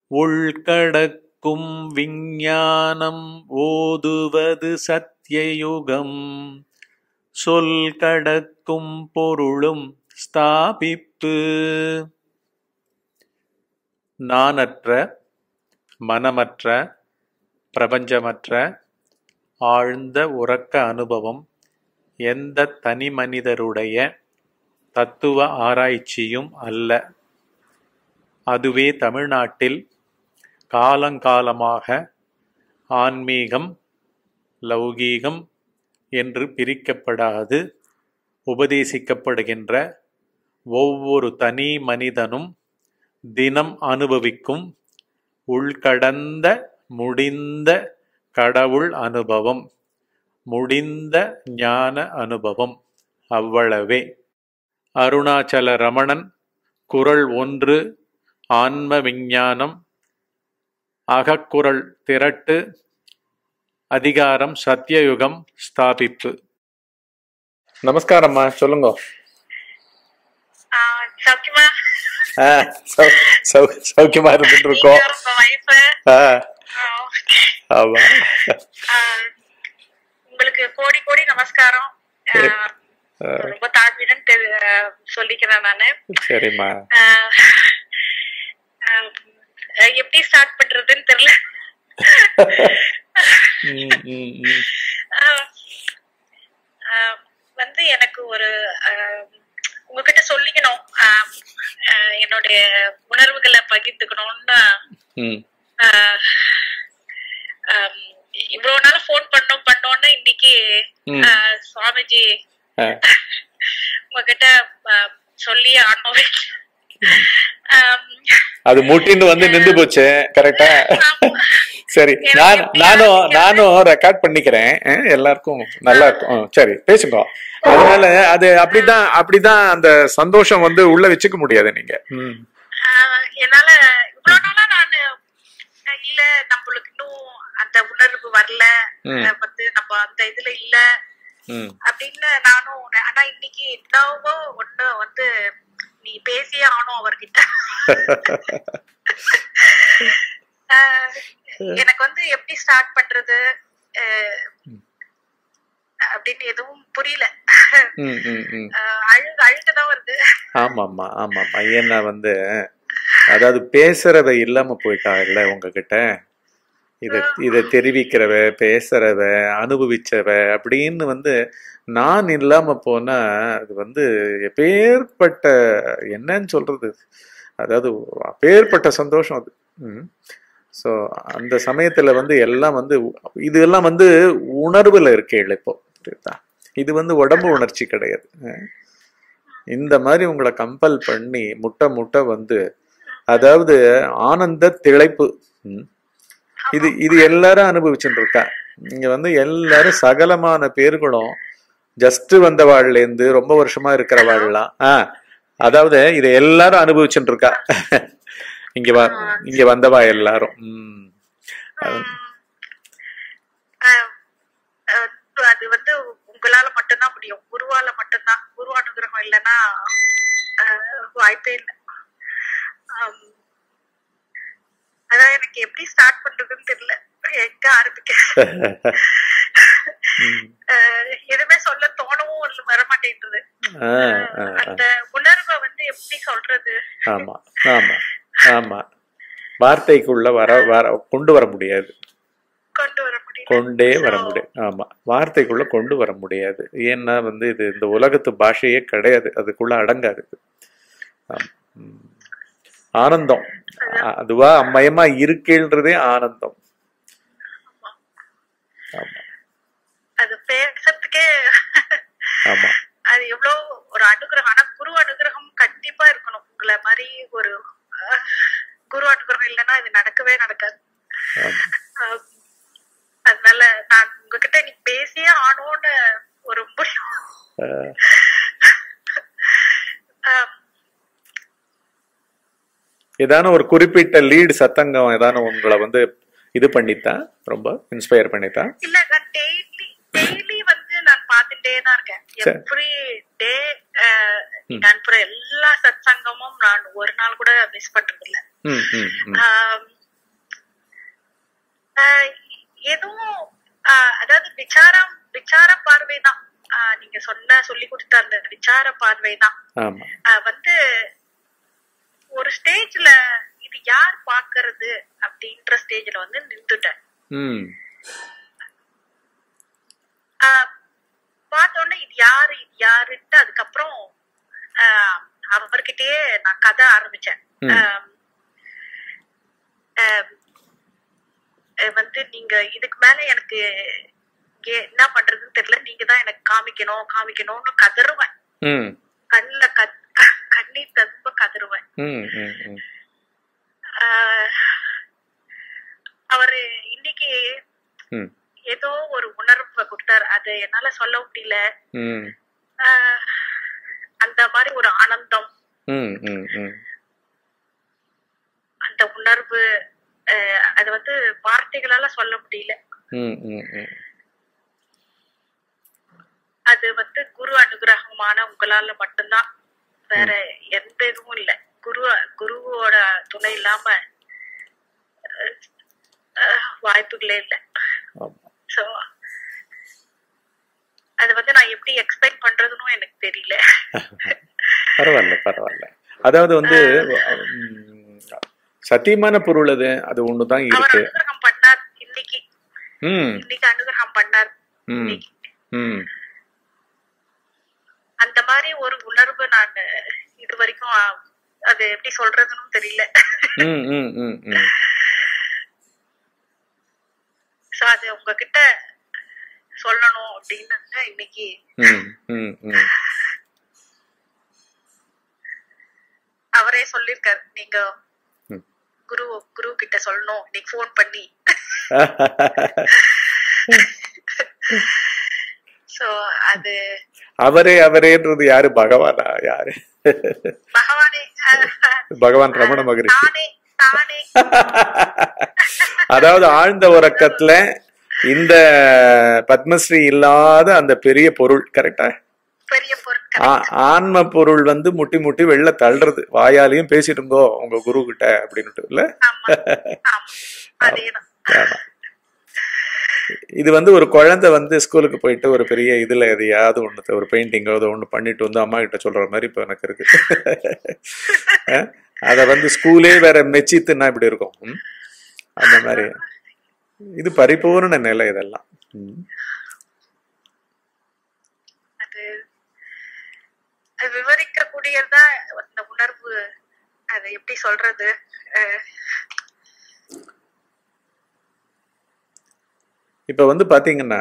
உள்கடக்கும் விஞ்ஞானம் ஓதுவது சத்தியயுகம் சொல் கடக்கும் பொருளும் ஸ்தாபிப்பு நானற்ற மனமற்ற பிரபஞ்சமற்ற ஆழ்ந்த உறக்க அனுபவம் எந்த தனி மனிதருடைய தத்துவ ஆராய்ச்சியும் அல்ல அதுவே தமிழ்நாட்டில் காலங்காலமாக ஆன்மீகம் லௌகீகம் என்று பிரிக்கப்படாது உபதேசிக்கப்படுகின்ற ஒவ்வொரு தனி மனிதனும் தினம் அனுபவிக்கும் உள்கடந்த முடிந்த கடவுள் அனுபவம் முடிந்த ஞான அனுபவம் அவ்வளவே அருணாச்சல ரமணன் குரல் ஒன்று ஆன்ம விஞ்ஞானம் அகக்குரல் திரட்டு அதிகாரம் சத்தியயுகம் ஸ்தாபிப்பு நமஸ்காரம்மா சொல்லுங்க ஆ, சௌக்கியமா ஆ, சௌ- சௌ- சௌக்கியமா இருந்துட்டு இருக்கோம் நீங்க உங்க wife, ஆ, ஆ, ஆமா ஆ, உங்களுக்கு கோடி கோடி நமஸ்காரம் ஆ, ரொம்ப தாழ்மையுடன் தெ- சொல்லிக்கிறேன் நானு சரிம்மா ஆ, ஆ, எப்படி ஸ்டார்ட் பண்றதுன்னு தெரியல ம், ம், ம். ஆ, ஆ, வந்து எனக்கு ஒரு ஆ, உங்ககிட்ட சொல்லிக்கணும் ஆ, ஆ, என்னுடைய உணர்வுகளை பகிர்ந்துக்கணும்னு ம். ஆஹ் ஆம், இவ்வளவு நாள் போன் பண்ணோம் பண்ணோம்னு இன்னைக்கு ம். ஆஹ், சுவாமிஜி ஆ, உங்ககிட்ட ஆஹ், சொல்லி ஆனோம் ஆம், அது முட்டின்னு வந்து நின்று போச்சு கரெக்டா ஆமா. சரி எனக்கு நான் எப்படி நானும் ஆரம்பிக்கிறது? நானும் ரெக்கார்ட் பண்ணிக்கிறேன் அஹ், எல்லாருக்கும் நல்லா இருக்கும் அஹ், சரி பேசுங்க அதனால அது அப்படிதான் அப்படிதான் அந்த சந்தோஷம் வந்து உள்ள வச்சுக்க முடியாது நீங்க ம், ஆஹ், என்னால இவ்வளவு நாளா நானு அஹ், இல்ல நம்மளுக்கு இன்னும் அந்த உணர்வு வரல ம். அஹ், வந்து நம்ம அந்த இதுல இல்ல ம், அப்படின்னு நானும் உண- ஆனா இன்னைக்கு என்னவோ ஒண்ணு வந்து நீ பேசியே ஆனோம் அவர்கிட்ட ஆஹ் எனக்கு வந்து எப்படி ஸ்டார்ட் பண்றது ஆஹ் அப்படின்னு எதுவும் புரியல ம், ம், ம். ஆஹ் அழுகு அழுகுதான் வருது ஆமாம்மா ஆமாம்மா ஏன்னா வந்து அதாவது பேசுறவ இல்லாம போயிட்டா இல்ல உங்ககிட்ட இத இத தெரிவிக்கிறவ பேசுறவ அனுபவிச்சவ அப்படின்னு வந்து நான் இல்லாம போனா அது வந்து எப்பேற்பட்ட என்னன்னு சொல்றது அதாவது அப்பேற்பட்ட சந்தோஷம் அது ஸோ அந்த சமயத்துல வந்து எல்லாம் வந்து இது எல்லாம் வந்து உணர்வுல இருக்கேள் இப்போ புரியுதா இது வந்து உடம்பு உணர்ச்சி கிடையாது அஹ். இந்த மாதிரி உங்களை கம்பல் பண்ணி முட்டை முட்டை வந்து அதாவது ஆனந்த திளைப்பு ம். இது இது எல்லாரும் அனுபவிச்சுட்டு இருக்கா இங்க வந்து எல்லாரும் சகலமான பேர்களும் ஜஸ்ட் வந்தவாழ்ல இருந்து ரொம்ப வருஷமா இருக்கிறவாள்லாம் ஆ அதாவது இதை எல்லாரும் அனுபவிச்சுட்டு இருக்கா இங்க வ இங்க வந்தவா எல்லாரும் ம். அது- ஆஹ் ஆஹ் அது வந்து உங்களால மட்டும்தான் முடியும் குருவால மட்டும்தான் குரு அனுகிரகம் இல்லைன்னா ஆஹ் வாய்ப்பே இல்லை ஆம். அதான் எனக்கு எப்படி ஸ்டார்ட் பண்றதுன்னு தெரியல எங்க ஆரம்பிக்க ம். ஆஹ் எதுவுமே சொல்ல தோணவும் இல்ல வர மாட்டேங்குது ஆ, ஆ, ஆ. அந்த உணர்வை வந்து எப்படி சொல்றது ஆமா ஆமா ஆமா வார்த்தைக்குள்ள வர வர கொண்டு வர முடியாது கொண்டு வர முடியல கொண்டே வர முடியாது ஆமா வார்த்தைக்குள்ள கொண்டு வர முடியாது ஏன்னா வந்து இது இந்த உலகத்து பாஷையே கிடையாது அதுக்குள்ள அடங்காது இது. ஆமா. ம். ஆனந்தம் அ- அதுவா அம்மயமா இருக்கேன்றதே ஆனந்தம் ஆமா அது பேசுறதுக்கே ஆமா அது எவ்வளவு ஒரு அனுகிரகம் ஆனா குரு அனுகிரகம் கண்டிப்பா இருக்கணும் உங்களை மாதிரி ஒரு அஹ், குரு அனுகிரகம் இல்லைன்னா இது நடக்கவே நடக்காது ஆமா அஹ், அதனால நான் உங்ககிட்ட நீ பேசியே ஆனோன்னு ஒரு முடியும் அஹ், அஹ், ஏதான ஒரு குறிப்பிட்ட லீடு சத்தங்கம் ஏதான உங்களை வந்து இது பண்ணித்தான் ரொம்ப இன்ஸ்பயர் பண்ணித்தான் இல்ல நான் டெய்லி டெய்லி வந்து நான் பார்த்துட்டே தான் இருக்கேன் சரி. எவ்ரி டே நான் அனுப்புற எல்லா சத்சங்கமும் நான் ஒரு நாள் கூட மிஸ் பண்றது இல்ல ம் ம் ம் ஆம், ஆஹ் எதுவும் ஆஹ் அதாவது விசாரம் விசார பார்வை தான் நீங்க சொன்ன சொல்லி கொடுத்த அந்த விசார பார்வை தான் ஆமா வந்து ஒரு ஸ்டேஜ்ல இது யார் பாக்குறது அப்படின்ற ஸ்டேஜ்ல வந்து நின்றுட்டேன் ம் ஆஹ் பார்த்தோன்னே இது யாரு இது யாருன்ட்டு அதுக்கப்புறம் ஆஹ் அவர்கிட்டயே நான் கதை ஆரம்பிச்சேன் ம். ஆஹ் ஆஹ் அஹ் வந்து நீங்க இதுக்கு மேல எனக்கு இங்க என்ன பண்றதுன்னு தெரியல நீங்க தான் எனக்கு காமிக்கணும் காமிக்கணும்னு கதறுவேன் ம் கண்ணுல கத் க- கண்ணீர் ததும்ப கதறுவேன் ம் ம் ம் ஆஹ் அவரு இன்னைக்கு ம் ஏதோ ஒரு உணர்வை கொடுத்தாரு அதை என்னால சொல்ல முடியல ம் ஆஹ் அந்த மாதிரி ஒரு ஆனந்தம் ம் ம் ம் அந்த உணர்வு ஆஹ் அது வந்து வார்த்தைகளால சொல்ல முடியல ம் ம் ம் அது வந்து குரு அனுகிரகமான உங்களால மட்டும்தான் வேற எந்த இதுவும் இல்ல குரு குருவோட துணை இல்லாம அஹ், அஹ், வாய்ப்புகளே இல்ல ஆமா சோ அது வந்து நான் எப்படி எக்ஸ்பெக்ட் பண்றதுன்னு எனக்கு தெரியல பரவாயில்ல பரவாயில்ல அதாவது வந்து ம், சத்தியமான பொருள் அது அது ஒண்ணுதான் அவர் இருக்கு அனுகிரகம் பண்ணார் இன்னைக்கு ம் இன்னைக்கு அனுகிரகம் பண்ணார் ம் இன்னைக்கு ம் அந்த மாதிரி ஒரு உணர்வு நான் இது வரைக்கும் அஹ், அது எப்படி சொல்றதுன்னு தெரியல ம் ம் ம் ம் சோ அது உங்ககிட்ட சொல்லணும் அப்படின்னு இன்னைக்கு ம் ம் ம் அவரே சொல்லிருக்காரு நீங்க ம். குரு குரு கிட்ட சொல்லணும் இன்னைக்கு ஃபோன் பண்ணி சோ அது அவரே அவரேன்றது யாரு பகவானா யாரு பகவானே அஹ், பகவான் ரமண மகரிஷி தானே தானே அதாவது ஆழ்ந்த உறக்கத்துல இந்த பத்மஸ்ரீ இல்லாத அந்த பெரிய பொருள் கரெக்டா பெரிய பொருட்கள் ஆ- ஆன்ம பொருள் வந்து முட்டி முட்டி வெளில தள்ளுறது வாயாலையும் பேசிட்டுங்கோ உங்க குரு கிட்ட அப்படின்னுட்டு இல்ல ஆமா ஆமா அதேதான் ஆமா. இது வந்து ஒரு குழந்தை வந்து ஸ்கூலுக்கு போயிட்டு ஒரு பெரிய இதுல எதையாவது ஒண்ணு ஒரு பெயிண்டிங்கோ அதை ஒண்ணு பண்ணிட்டு வந்து அம்மா கிட்ட சொல்ற மாதிரி இப்ப எனக்கு இருக்கு அஹ், அத வந்து ஸ்கூலே வேற மெச்சித்துன்னா இப்படி இருக்கும் ம்? அந்த மாதிரி இது பரிபூர்ண நிலை இதெல்லாம் ம். அது அது விவரிக்க கூடியதா அந்த உணர்வு அது எப்படி சொல்றது அஹ், இப்ப வந்து பாத்தீங்கன்னா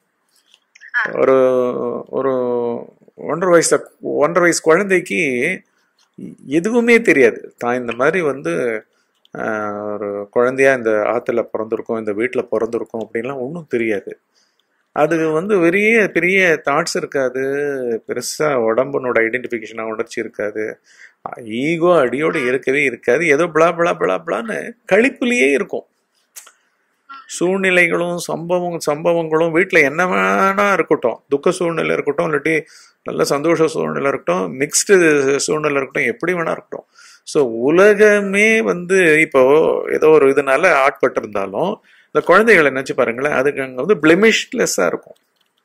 ஒரு ஒரு ஒன்றரை வயசு ஒன்றரை வயசு குழந்தைக்கு எதுவுமே தெரியாது தான் இந்த மாதிரி வந்து ஆஹ், ஒரு குழந்தையா இந்த ஆத்துல பிறந்திருக்கோம் இந்த வீட்டுல பிறந்திருக்கோம் அப்படின்லாம் ஒன்றும் தெரியாது அது வந்து பெரிய பெரிய தாட்ஸ் இருக்காது பெருசா உடம்புனோட ஐடென்டிஃபிகேஷன் உணர்ச்சி இருக்காது ஈகோ அடியோடு இருக்கவே இருக்காது ஏதோ பிளா பிளா பிளா பிளான்னு கழிப்புலயே இருக்கும் சூழ்நிலைகளும் சம்பவம் சம்பவங்களும் வீட்டில் என்ன வேணா இருக்கட்டும் துக்க சூழ்நிலை இருக்கட்டும் இல்லாட்டி நல்ல சந்தோஷ சூழ்நிலை இருக்கட்டும் மிக்ஸ்டு சூழ்நிலை இருக்கட்டும் எப்படி வேணா இருக்கட்டும் ஸோ உலகமே வந்து இப்போ ஏதோ ஒரு இதனால ஆட்பட்டிருந்தாலும் இந்த குழந்தைகளை நினைச்சு பாருங்களேன் அதுக்கு அங்கே வந்து பிளெமிஷ்லெஸ்ஸாக இருக்கும்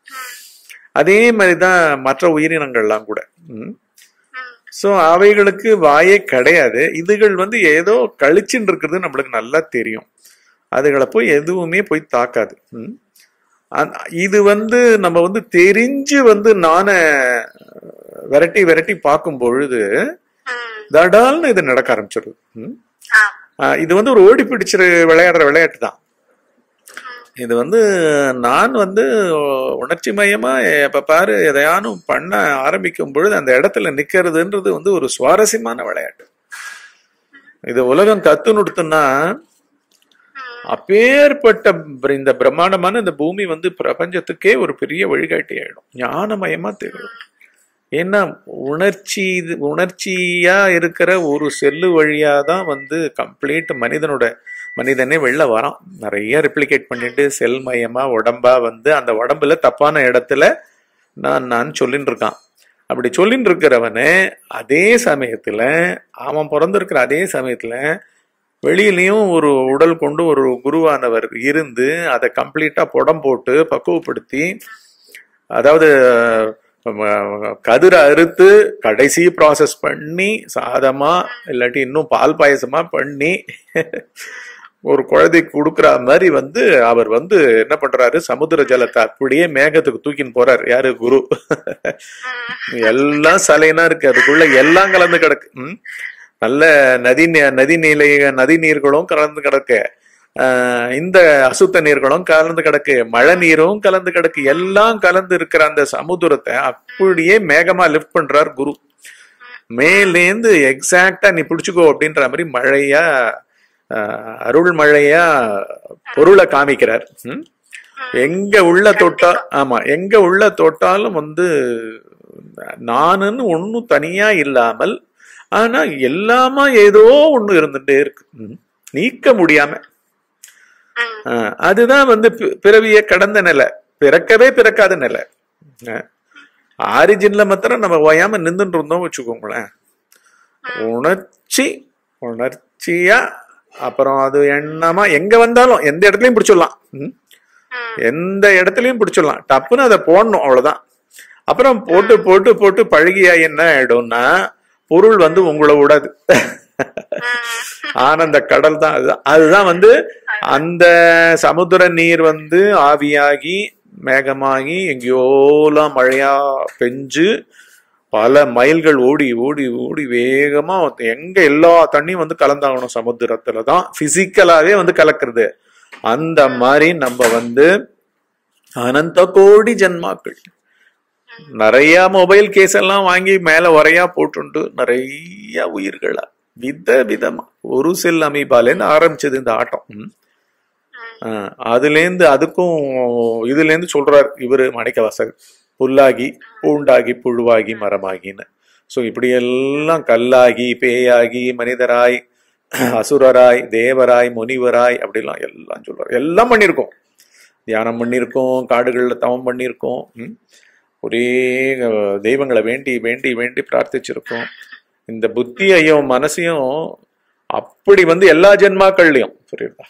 அதே மாதிரி தான் மற்ற உயிரினங்கள்லாம் கூட ம் ம், ஸோ அவைகளுக்கு வாயே கிடையாது இதுகள் வந்து ஏதோ கழிச்சுன்னு இருக்கிறது நம்மளுக்கு நல்லா தெரியும் அதுகளை போய் எதுவுமே போய் தாக்காது ம். அந்த- இது வந்து நம்ம வந்து தெரிஞ்சு வந்து நானே விரட்டி விரட்டி பார்க்கும் பொழுது ம், தடால்னு இது நடக்க ஆரம்பிச்சிடுது ம். ஆமா. ஆஹ் இது வந்து ஒரு ஓடி பிடிச்சிரு விளையாடுற விளையாட்டு தான் இது வந்து நான் வந்து உணர்ச்சி மயமா எப்ப பாரு எதையானும் பண்ண ஆரம்பிக்கும் பொழுது அந்த இடத்துல நிக்கிறதுன்றது வந்து ஒரு சுவாரஸ்யமான விளையாட்டு இது உலகம் கத்து நுடுத்துன்னா ம், அப்பேற்பட்ட பிர- இந்த பிரம்மாண்டமான இந்த பூமி வந்து பிரபஞ்சத்துக்கே ஒரு பெரிய வழிகாட்டி ஆயிடும் ஞானமயமா தெரியும் ஏன்னா உணர்ச்சி இது- உணர்ச்சியா இருக்கிற ஒரு செல்லு வழியா தான் வந்து கம்ப்ளீட் மனிதனோட மனிதனே வெளில வரான் நிறைய ரெப்ளிகேட் பண்ணிட்டு செல் மயமா உடம்பா வந்து அந்த உடம்புல தப்பான இடத்துல நான் நான் சொல்லின்னு இருக்கான் அப்படி சொல்லின்னு இருக்கிறவனு அதே சமயத்துல அவன் பிறந்திருக்கிற அதே சமயத்துல வெளியிலயும் ஒரு உடல் கொண்டு ஒரு குருவானவர் இருந்து அதை கம்ப்ளீட்டா புடம் போட்டு பக்குவப்படுத்தி அதாவது அஹ், கதிரை அறுத்து கடைசி ப்ராசஸ் பண்ணி சாதமா இல்லாட்டி இன்னும் பால் பாயசமா பண்ணி ஒரு குழந்தைக்கு கொடுக்குற மாதிரி வந்து அவர் வந்து என்ன பண்றாரு சமுத்திர ஜலத்தை அப்படியே மேகத்துக்கு தூக்கின்னு போறாரு யாரு குரு எல்லாம் சலைனா இருக்கு அதுக்குள்ள எல்லாம் கலந்து கிடக்கு ம்? நல்ல நதி நீ- நதி நிலை நதி நீர்களும் கலந்து கிடக்கு ஆஹ் இந்த அசுத்த நீர்களும் கலந்து கிடக்கு மழை நீரும் கலந்து கிடக்கு எல்லாம் கலந்து இருக்கிற அந்த சமுத்திரத்தை அப்படியே மேகமா லிஃப்ட் பண்றார் குரு மேலேந்து எக்ஸாக்டா நீ பிடிச்சுக்கோ அப்படின்ற மாதிரி மழையா ஆஹ் அருள் மழையா பொருளை காமிக்கிறார் ம்? எங்க உள்ள தொட்டா ஆமா எங்க உள்ள தொட்டாலும் வந்து நானுன்னு ஒன்னும் தனியா இல்லாமல் ஆனா எல்லாமா ஏதோ ஒண்ணு இருந்துட்டே இருக்கு ம். நீக்க முடியாம ம். ஆ, அதுதான் வந்து பி- பிறவிய கடந்த நிலை பிறக்கவே பிறக்காத நிலை ஆரிஜின்ல மாத்திரம் நம்ம ஓயாம நின்றுட்டு இருந்தோம் வச்சுக்கோங்களேன் உணர்ச்சி உணர்ச்சியா அப்புறம் அது எண்ணமா எங்க வந்தாலும் எந்த இடத்துலயும் பிடிச்சிடலாம் ம்? ம். எந்த இடத்துலயும் பிடிச்சிடலாம் டப்புன்னு அதை போடணும் அவ்வளவுதான் அப்புறம் போட்டு போட்டு போட்டு பழகியா என்ன ஆயிடும்னா பொருள் வந்து உங்களை விடாது ஆனந்த கடல் தான் அதுதான் அதுதான் வந்து அந்த சமுத்திர நீர் வந்து ஆவியாகி மேகமாகி எங்கேயோலாம் மழையா பெஞ்சு பல மைல்கள் ஓடி ஓடி ஓடி வேகமா எங்க எல்லா தண்ணியும் வந்து கலந்தாகணும் சமுத்திரத்துல தான் பிசிக்கலாவே வந்து கலக்குறது அந்த மாதிரி நம்ம வந்து அனந்த கோடி ஜன்மாக்கள் நிறைய மொபைல் கேஸ் எல்லாம் வாங்கி மேல உரையா போட்டுண்டு நிறைய உயிர்களா வித விதமா ஒரு செல் அமீபாலேருந்து ஆரம்பிச்சது இந்த ஆட்டம் ம். ஆ, அதுலேருந்து அதுக்கும் இதுலேருந்து சொல்றார் இவரு மாணிக்கவாசகர் புல்லாகி பூண்டாகி புழுவாகி மரமாகின்னு ஸோ இப்படி எல்லாம் கல்லாகி பேயாகி மனிதராய் அசுரராய் தேவராய் முனிவராய் அப்படிலாம் எல்லாம் சொல்றார் எல்லாம் பண்ணியிருக்கோம் தியானம் பண்ணியிருக்கோம் காடுகள்ல தவம் பண்ணியிருக்கோம் ம். ஒரே அஹ், தெய்வங்களை வேண்டி வேண்டி வேண்டி பிரார்த்திச்சிருக்கோம் இந்த புத்தியையும் மனசையும் அப்படி வந்து எல்லா ஜென்மாக்கள்லயும் புரியுதா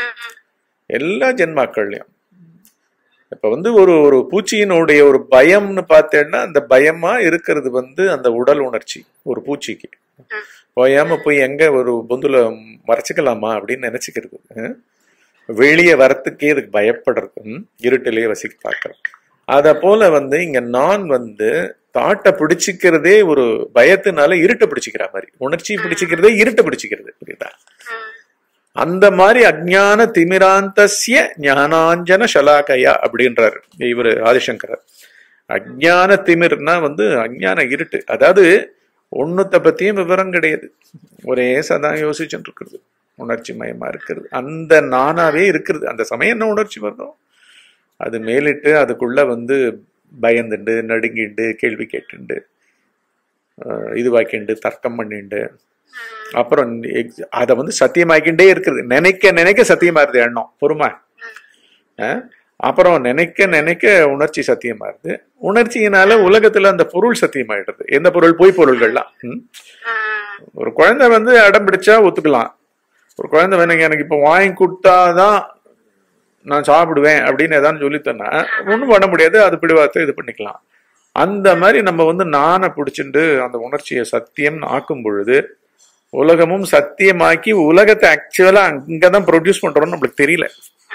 எல்லா ஜென்மாக்கள்லயும் இப்ப வந்து ஒரு ஒரு பூச்சியினுடைய ஒரு பயம்னு பார்த்தேன்னா அந்த பயமா இருக்கிறது வந்து அந்த உடல் உணர்ச்சி ஒரு பூச்சிக்கு போயாம போய் எங்க ஒரு பொந்துல மறைச்சிக்கலாமா அப்படின்னு நினைச்சுக்கிறது அஹ். வெளியே வரத்துக்கே இதுக்கு பயப்படுறது ம்? இருட்டிலேயே வசிக்க பார்க்கறது அத போல வந்து இங்க நான் வந்து தாட்டை பிடிச்சிக்கிறதே ஒரு பயத்தினால இருட்டை பிடிச்சிக்கிற மாதிரி உணர்ச்சி பிடிச்சிக்கிறதே இருட்டை பிடிச்சிக்கிறது புரியுதா அந்த மாதிரி அஜ்ஞான திமிராந்தஸ்ய ஞானாஞ்சன ஷலாக்கயா அப்படின்றாரு இவர் ஆதிசங்கரர் அஜ்ஞான திமிர்னா வந்து அஜ்ஞான இருட்டு அதாவது ஒண்ணுத்த பத்தியும் விவரம் கிடையாது ஒரே சதா யோசிச்சுட்டு இருக்கிறது உணர்ச்சி மயமா இருக்கிறது அந்த நானாவே இருக்கிறது அந்த சமயம் என்ன உணர்ச்சி வருதோ அது மேலிட்டு அதுக்குள்ள வந்து பயந்துண்டு நடுங்கிண்டு கேள்வி கேட்டுண்டு அஹ் இதுவாக்கிண்டு தர்க்கம் பண்ணிண்டு அப்புறம் எக்- அத வந்து சத்தியமாக்கிண்டே இருக்குது நினைக்க நினைக்க சத்தியமாயிருது எண்ணம் பொறுமை அஹ் அப்புறம் நினைக்க நினைக்க உணர்ச்சி சத்தியமாயிருது உணர்ச்சியினால உலகத்துல அந்த பொருள் சத்தியமாயிடுது எந்த பொருள் பொய் பொருள்கள்லாம் ம்? ஒரு குழந்தை வந்து அடம் பிடிச்சா ஒத்துக்கலாம் ஒரு குழந்தை வேணுங்க எனக்கு இப்போ வாங்கி கொடுத்தாதான் நான் சாப்பிடுவேன் அப்படின்னு ஏதாவது சொல்லித்தன்னா ஒன்றும் பண்ண முடியாது அது பிடிவாதத்தை இது பண்ணிக்கலாம் அந்த மாதிரி நம்ம வந்து நானை பிடிச்சிட்டு அந்த உணர்ச்சியை சத்தியம் ஆக்கும் பொழுது உலகமும் சத்தியமாக்கி உலகத்தை ஆக்சுவலா அங்கதான் ப்ரொடியூஸ் பண்றோம்னு நம்மளுக்கு தெரியல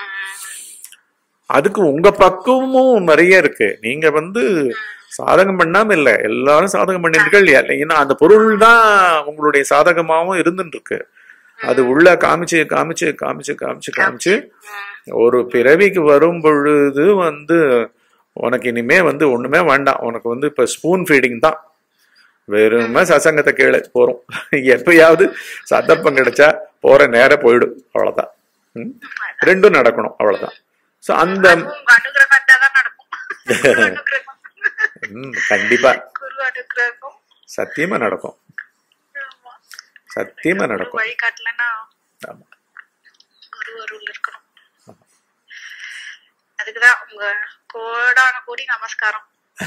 அதுக்கு உங்க பக்கமும் நிறைய இருக்கு நீங்க வந்து சாதகம் பண்ணாம இல்ல எல்லாரும் சாதகம் பண்ணிருக்கீங்க இல்லையா ஏன்னா அந்த பொருள் தான் உங்களுடைய சாதகமாவும் இருந்துட்டு இருக்கு அது உள்ள காமிச்சு காமிச்சு காமிச்சு காமிச்சு காமிச்சு ஒரு பிறவிக்கு வரும் பொழுது வந்து உனக்கு இனிமே வந்து ஒண்ணுமே வேண்டாம் உனக்கு வந்து இப்ப ஸ்பூன் ஃபீடிங் தான் வெறுமே சசங்கத்தை கேளு போறோம் எப்பயாவது சந்தர்ப்பம் கிடைச்சா போற நேரம் போயிடும் அவ்வளவுதான் ம்? ரெண்டும் நடக்கணும் அவ்வளவுதான் சோ அந்த உங்க அனுகிரகத்தா தான் நடக்கும் குரு அனுகிரகம் ம், கண்டிப்பா குரு அனுகிரகம் சத்தியமா நடக்கும் ஆமா. சத்தியமா குரு நடக்கும் வழி காட்டலன்னா ஆமா. குரு அருள் இருக்கணும் அதுக்குதான் உங்க கோடான கோடி நமஸ்காரம்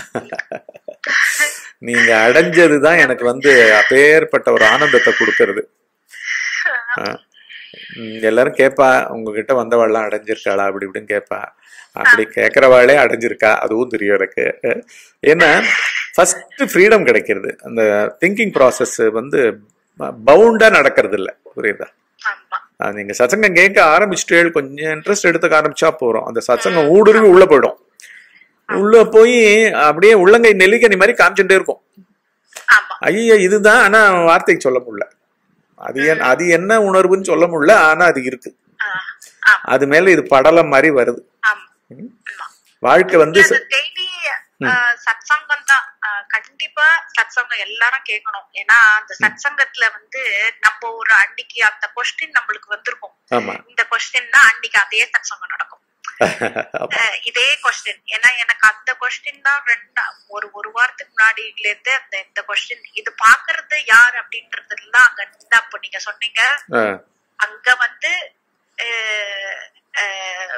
நீங்க அடைஞ்சதுதான் எனக்கு வந்து அப்பேற்பட்ட ஒரு ஆனந்தத்தை கொடுக்கறது ஆ. ம், எல்லாரும் கேட்பா உங்ககிட்ட வந்தவாள்லாம் அடைஞ்சிருக்காளா அப்படி இப்படின்னு கேட்பா அப்படி கேட்கறவாளே அடைஞ்சிருக்கா அதுவும் தெரியும் எனக்கு ஏன்னா ஃபர்ஸ்ட் ஃப்ரீடம் கிடைக்கிறது அந்த திங்கிங் ப்ராசஸ் வந்து பவுண்டா நடக்கிறது இல்ல புரியுதா ஆமா அது நீங்க சத்சங்கம் கேட்க ஆரம்பிச்சுட்டு கொஞ்சம் இன்ட்ரெஸ்ட் எடுத்துக்க ஆரம்பிச்சா போறோம் அந்த சத்சங்கம் ஊடுருவி உள்ள போயிடும் உள்ள போய் அப்படியே உள்ளங்கை நெல்லிக்கனி மாதிரி காமிச்சுட்டே இருக்கும் ஆமா ஐயோ இதுதான் ஆனா வார்த்தைக்கு சொல்ல முடியல அது என் அது என்ன உணர்வுன்னு சொல்ல முடியல ஆனா அது இருக்கு ஆ, ஆமா அது மேல இது படலம் மாதிரி வருது ஆமா ஆமா வாழ்க்கை வந்து ச- டெய்லி சத்சங்கம் தான் ஆஹ் கண்டிப்பா சத்சங்கம் எல்லாரும் கேட்கணும் ஏன்னா அந்த சத்சங்கத்துல வந்து நம்ம ஒரு அன்னைக்கு அந்த கொஸ்டின் நம்மளுக்கு வந்திருக்கும் ஆமா இந்த கொஸ்டின்னா அன்னைக்கு அதே சத்சங்கம் நடக்கும் ஆமா. அஹ் இதே கொஸ்டின் ஏன்னா எனக்கு அந்த கொஸ்டின் தான் ரெண்டு ஒரு ஒரு வாரத்துக்கு முன்னாடில இருந்து அந்த இந்த கொஸ்டின் இது பாக்குறது யார் அப்படின்றதுலாம் அங்க இருந்தா அப்ப நீங்க சொன்னீங்க ஆ, அங்க வந்து அஹ், அஹ்,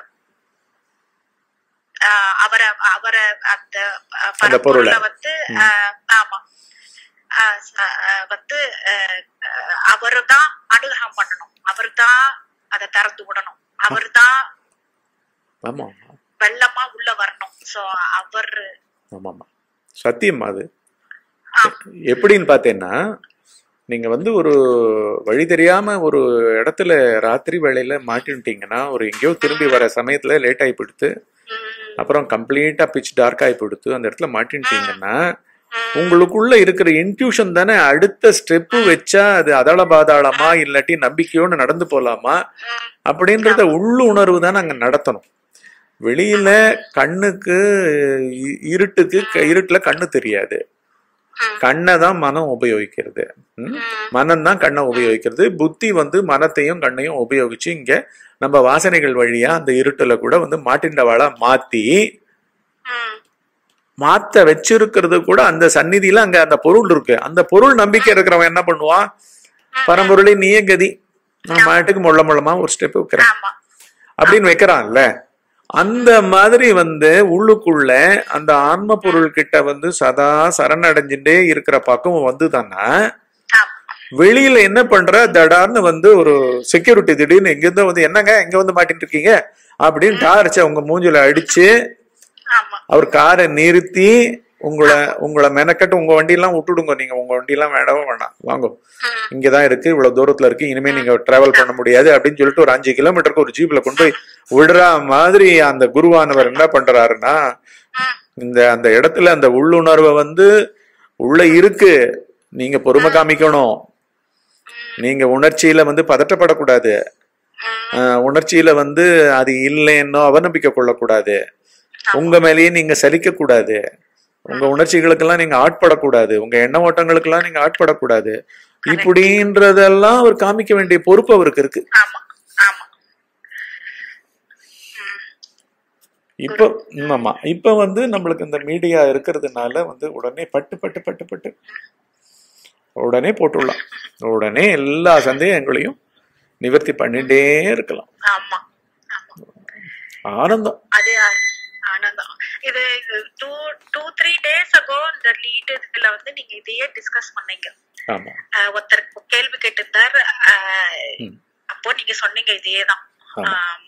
அஹ், அவரை அவரை அந்த அஹ், அந்த பொருளை. பரம்பொருளை வந்து அஹ், ஆமா அஹ், ச- அஹ், வந்து அவரு தான் அனுகிரகம் பண்ணணும் அவரு தான் அதை திறந்து விடணும் அவரு தான் ஆமா வெள்ளமா உள்ள வரணும் சோ அவர் ஆமா ஆமா சத்தியம் அது எப்படின்னு பார்த்தேன்னா நீங்க வந்து ஒரு வழி தெரியாம ஒரு இடத்துல ராத்திரி வேளையில மாட்டின்ட்டீங்கன்னா ஒரு எங்கேயோ திரும்பி வர சமயத்துல லேட் ஆகி போயிடுத்து அப்புறம் கம்ப்ளீட்டா பிச் டார்க் ஆகி போயிடுத்து அந்த இடத்துல மாட்டின்ட்டீங்கன்னா உங்களுக்குள்ள இருக்கிற இன்ட்யூஷன் தானே அடுத்த ஸ்டெப்பு வச்சா அது அதள பாதாளமா இல்லாட்டி நம்பிக்கையோடு நடந்து போலாமா அப்படின்றத உள்ளு உணர்வு தான் அங்க நடத்தணும் வெளியில கண்ணுக்கு இ- இருட்டுக்கு க- இருட்டுல கண்ணு தெரியாது கண்ணை தான் மனம் உபயோகிக்கிறது ம்? மனம் தான் கண்ணை உபயோகிக்கிறது புத்தி வந்து மனத்தையும் கண்ணையும் உபயோகிச்சு இங்க நம்ம வாசனைகள் வழியா அந்த இருட்டுல கூட வந்து மாட்டின்றவாளா மாத்தி மாத்த வச்சிருக்கிறது கூட அந்த சந்நிதியில அங்க அந்த பொருள் இருக்கு அந்த பொருள் நம்பிக்கை இருக்கிறவன் என்ன பண்ணுவான் பரம்பொருளை நீயே கதி நான் மாட்டுக்கு முள்ள முள்ளமா ஒரு ஸ்டெப் வைக்கிறேன் ஆமா அப்படின்னு வைக்கிறான்ல அந்த மாதிரி வந்து உள்ளுக்குள்ள அந்த ஆன்ம பொருள் கிட்ட வந்து சதா சரணடைஞ்சுட்டே இருக்கிற பக்கம் வந்துதான்னா ஆமா வெளியில என்ன பண்ற தடார்னு வந்து ஒரு செக்யூரிட்டி திடீர்னு எங்கிருந்தோ வந்து என்னங்க இங்க வந்து மாட்டிட்டு இருக்கீங்க அப்படின்னு டார்ச்சு உங்க மூஞ்சில அடிச்சு ஆமா அவர் காரை நிறுத்தி உங்களை உங்களை மெனக்கட்டு உங்க வண்டியெல்லாம் விட்டுடுங்க நீங்க உங்க வண்டியெல்லாம் வேண்டவே வேண்டாம் வாங்க இங்கதான் இருக்கு இவ்வளவு தூரத்துல இருக்கு இனிமே நீங்க டிராவல் பண்ண முடியாது அப்படின்னு சொல்லிட்டு ஒரு அஞ்சு கிலோமீட்டருக்கு ஒரு ஜீப்ல கொண்டு போய் விடுற மாதிரி அந்த குருவானவர் என்ன பண்றாருன்னா இந்த அந்த இடத்துல அந்த உள்ளுணர்வை வந்து உள்ள இருக்கு நீங்க பொறுமை காமிக்கணும் நீங்க உணர்ச்சியில வந்து பதட்டப்படக்கூடாது ஆஹ் உணர்ச்சியில வந்து அது இல்லைன்னோ அவநம்பிக்கை கொள்ளக்கூடாது உங்க மேலேயே நீங்க சலிக்க கூடாது உங்க உணர்ச்சிகளுக்கெல்லாம் நீங்க ஆட்படக்கூடாது உங்க எண்ண ஓட்டங்களுக்கெல்லாம் நீங்க ஆட்படக்கூடாது இப்படின்றதெல்லாம் அவர் காமிக்க வேண்டிய பொறுப்பு அவருக்கு இருக்கு ஆமா ஆமா இப்போ ம், ஆமா இப்ப வந்து நம்மளுக்கு இந்த மீடியா இருக்கிறதுனால வந்து உடனே பட்டு பட்டு பட்டு பட்டு உடனே போட்டுடலாம் உடனே எல்லா சந்தேகங்களையும் நிவர்த்தி பண்ணிட்டே இருக்கலாம் ஆமா ஆமா ஆனந்தம் அது ஆ- ஆனந்தம் இது two to three days ago இந்த லீட் இதுல வந்து நீங்க இதையே டிஸ்கஸ் பண்ணீங்க ஆமா அஹ் ஒருத்தர் கேள்வி கேட்டிருந்தார் அஹ் ம். அப்போ நீங்க சொன்னீங்க இதேதான் ஆமா. ஆம்.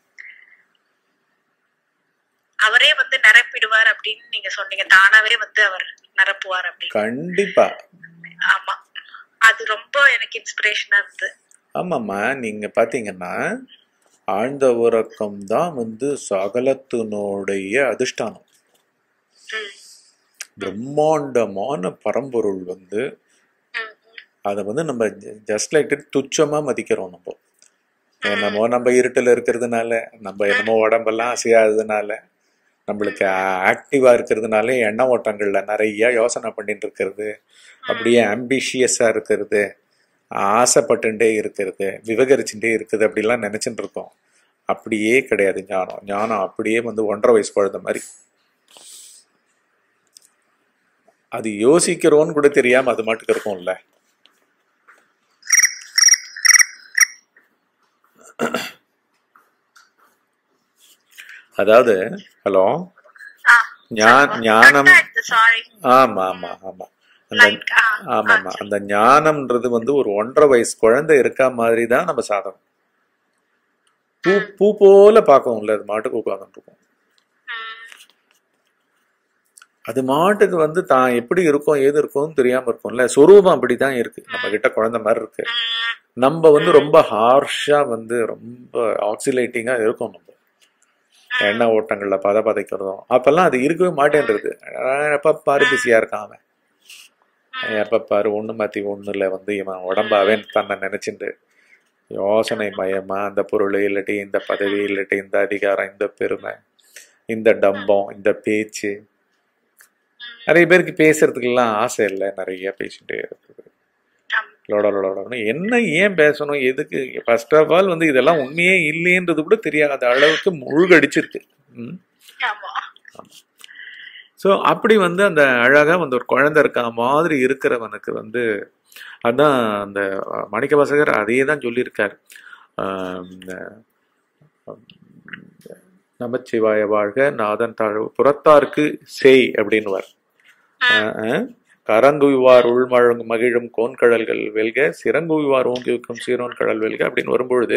அவரே வந்து நிரப்பிடுவார் அப்படின்னு நீங்க சொன்னீங்க தானாவே வந்து அவர் நிரப்புவார் அப்படின்னு கண்டிப்பா ஆமா அது ரொம்ப எனக்கு இன்ஸ்பிரேஷனா இருந்தது ஆமாம்மா நீங்க பாத்தீங்கன்னா ஆழ்ந்த உறக்கம் தான் வந்து சகலத்தினுடைய அதிஷ்டானம் ம், பிரம்மாண்டமான பரம்பொருள் வந்து ம், அதை வந்து நம்ம ஜஸ்ட் லைக் துச்சமா மதிக்கிறோம் நம்ம என்னமோ நம்ம இருட்டில் இருக்கிறதுனால நம்ம என்னமோ உடம்பெல்லாம் அசையாததுனால நம்மளுக்கு ஆக்டிவா இருக்கிறதுனால எண்ண ஓட்டங்கள்ல நிறைய யோசனை பண்ணிட்டு இருக்கிறது அப்படியே ஆம்பிஷியஸா இருக்கிறது ஆசைப்பட்டுட்டே இருக்கிறது விவகரிச்சுட்டே இருக்குது அப்படிலாம் நினைச்சுட்டு இருக்கோம் அப்படியே கிடையாது ஞானம் ஞானம் அப்படியே வந்து ஒன்றரை வயசு குழந்தை மாதிரி அது யோசிக்கிறோன்னு கூட தெரியாம அது மாட்டுக்கு இருக்கும்ல அதாவது ஹலோ ஆ, ஞா- ஞானம் cut ஆயிடுச்சு, sorry. ஆமா ஆமா ஆமா அந்த Like, ஆ, ஆமா ஆமா அந்த ஞானம்ன்றது வந்து ஒரு ஒன்றரை வயசு குழந்தை இருக்கா மாதிரி தான் நம்ம சாதகம் பூ பூ போல பார்க்கும்ல அது மாட்டுக்கு உட்காந்துட்டு இருக்கும் ம், அது மாட்டுக்கு வந்து தான் எப்படி இருக்கும் ஏது இருக்கும்னு தெரியாம இருக்கும்ல சொரூபம் அப்படிதான் இருக்கு நம்ம கிட்ட குழந்தை மாதிரி இருக்கு ம், நம்ம வந்து ரொம்ப ஹார்ஷா வந்து ரொம்ப ஆக்சிலேட்டிங்கா இருக்கும் நம்ம எண்ணெய் ஓட்டங்கள்ல பத பதைக்கிறதும் அப்பெல்லாம் அது இருக்கவே மாட்டேன்றது அஹ் எப்ப பாரு பிஸியா இருக்கான் அவன் எப்ப பாரு ஒண்ணு மாத்தி ஒண்ணுல வந்து இவன் உடம்பாவே தன்னை நினைச்சுட்டு யோசனை மயமா அந்த பொருள் இல்லாட்டி இந்த பதவி இல்லாட்டி இந்த அதிகாரம் இந்த பெருமை இந்த டம்பம் இந்த பேச்சு நிறைய பேருக்கு பேசுறதுக்கெல்லாம் ஆசை இல்லை நிறைய பேசிட்டே இருக்குது ஆமா. லோட லோட லோடன்னு. என்ன ஏன் பேசணும் எதுக்கு ஃபர்ஸ்ட் ஆஃப் ஆல் வந்து இதெல்லாம் உண்மையே இல்லைன்றது கூட தெரியாத அளவுக்கு முழுகடிச்சிருக்கு ம் ஆமா ஸோ அப்படி வந்து அந்த அழகா வந்து ஒரு குழந்தை இருக்கா மாதிரி இருக்கிறவனுக்கு வந்து அதான் அந்த மாணிக்க வாசகர் அதையே தான் சொல்லியிருக்கார் ஆஹ் இந்த, நமச்சிவாய வாழ்க நாதன் தாழ்வு புறத்தார்க்கு செய் அப்படின்னுவார் ஆஹ் ஆஹ் கரங்குவிவார் உள்மழங்கு மகிழும் கோன்கடல்கள் வெல்க சிறங்குவிவார் ஓங்கி வைக்கும் சீரோன் கடல் வெல்க அப்படின்னு வரும்பொழுது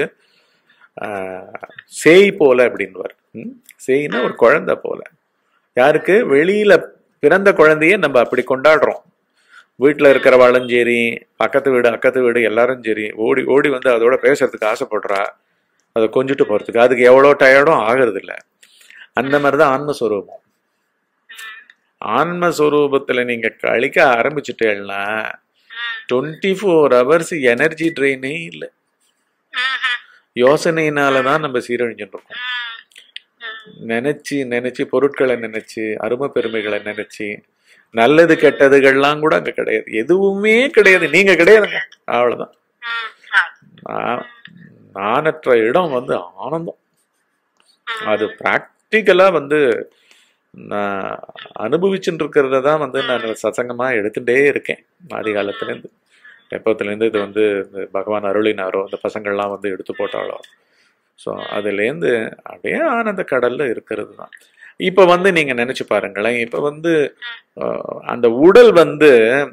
ஆஹ் சேய் போல அப்படின்னுவார் ம்? சேய்னா ஒரு குழந்தை போல யாருக்கு வெளியில பிறந்த குழந்தைய நம்ம அப்படி கொண்டாடுறோம் வீட்டில் இருக்கிறவாளும் சரி பக்கத்து வீடு அக்கத்து வீடு எல்லாரும் சரி ஓடி ஓடி வந்து அதோட பேசுறதுக்கு ஆசைப்படுறா அதை கொஞ்சிட்டு போறதுக்கு அதுக்கு எவ்வளோ டயர்டும் ஆகிறது இல்ல அந்த மாதிரி தான் ஆன்மஸ்வரூபம் ஆன்மஸ்வரூபத்தில் நீங்க கழிக்க ஆரம்பிச்சுட்டேன்னா டுவெண்ட்டி ஃபோர் ஹவர்ஸ் எனர்ஜி ட்ரெயினே இல்லை யோசனையினால தான் நம்ம சீரழிஞ்சுட்டு இருக்கோம் நினைச்சு நினைச்சு பொருட்களை நினைச்சு அருமை பெருமைகளை நினைச்சு நல்லது கெட்டதுகள்லாம் கூட அங்க கிடையாது எதுவுமே கிடையாது நீங்க கிடையாதுங்க அவ்வளவுதான் நான்- நானற்ற இடம் வந்து ஆனந்தம் அது ப்ராக்டிக்கலா வந்து நான் அனுபவிச்சுட்டு இருக்கிறத தான் வந்து நான் சசங்கமா எடுத்துட்டே இருக்கேன் ஆதி காலத்துலேருந்து எப்பத்துலேருந்து இது வந்து இந்த பகவான் அருளினாரோ இந்த பசங்கள்லாம் வந்து எடுத்து போட்டாலோ ஸோ அதுலேருந்து அப்படியே ஆனந்த கடல்ல இருக்கிறது தான் இப்போ வந்து நீங்க நினைச்சு பாருங்களேன் இப்போ வந்து அஹ், அந்த உடல் வந்து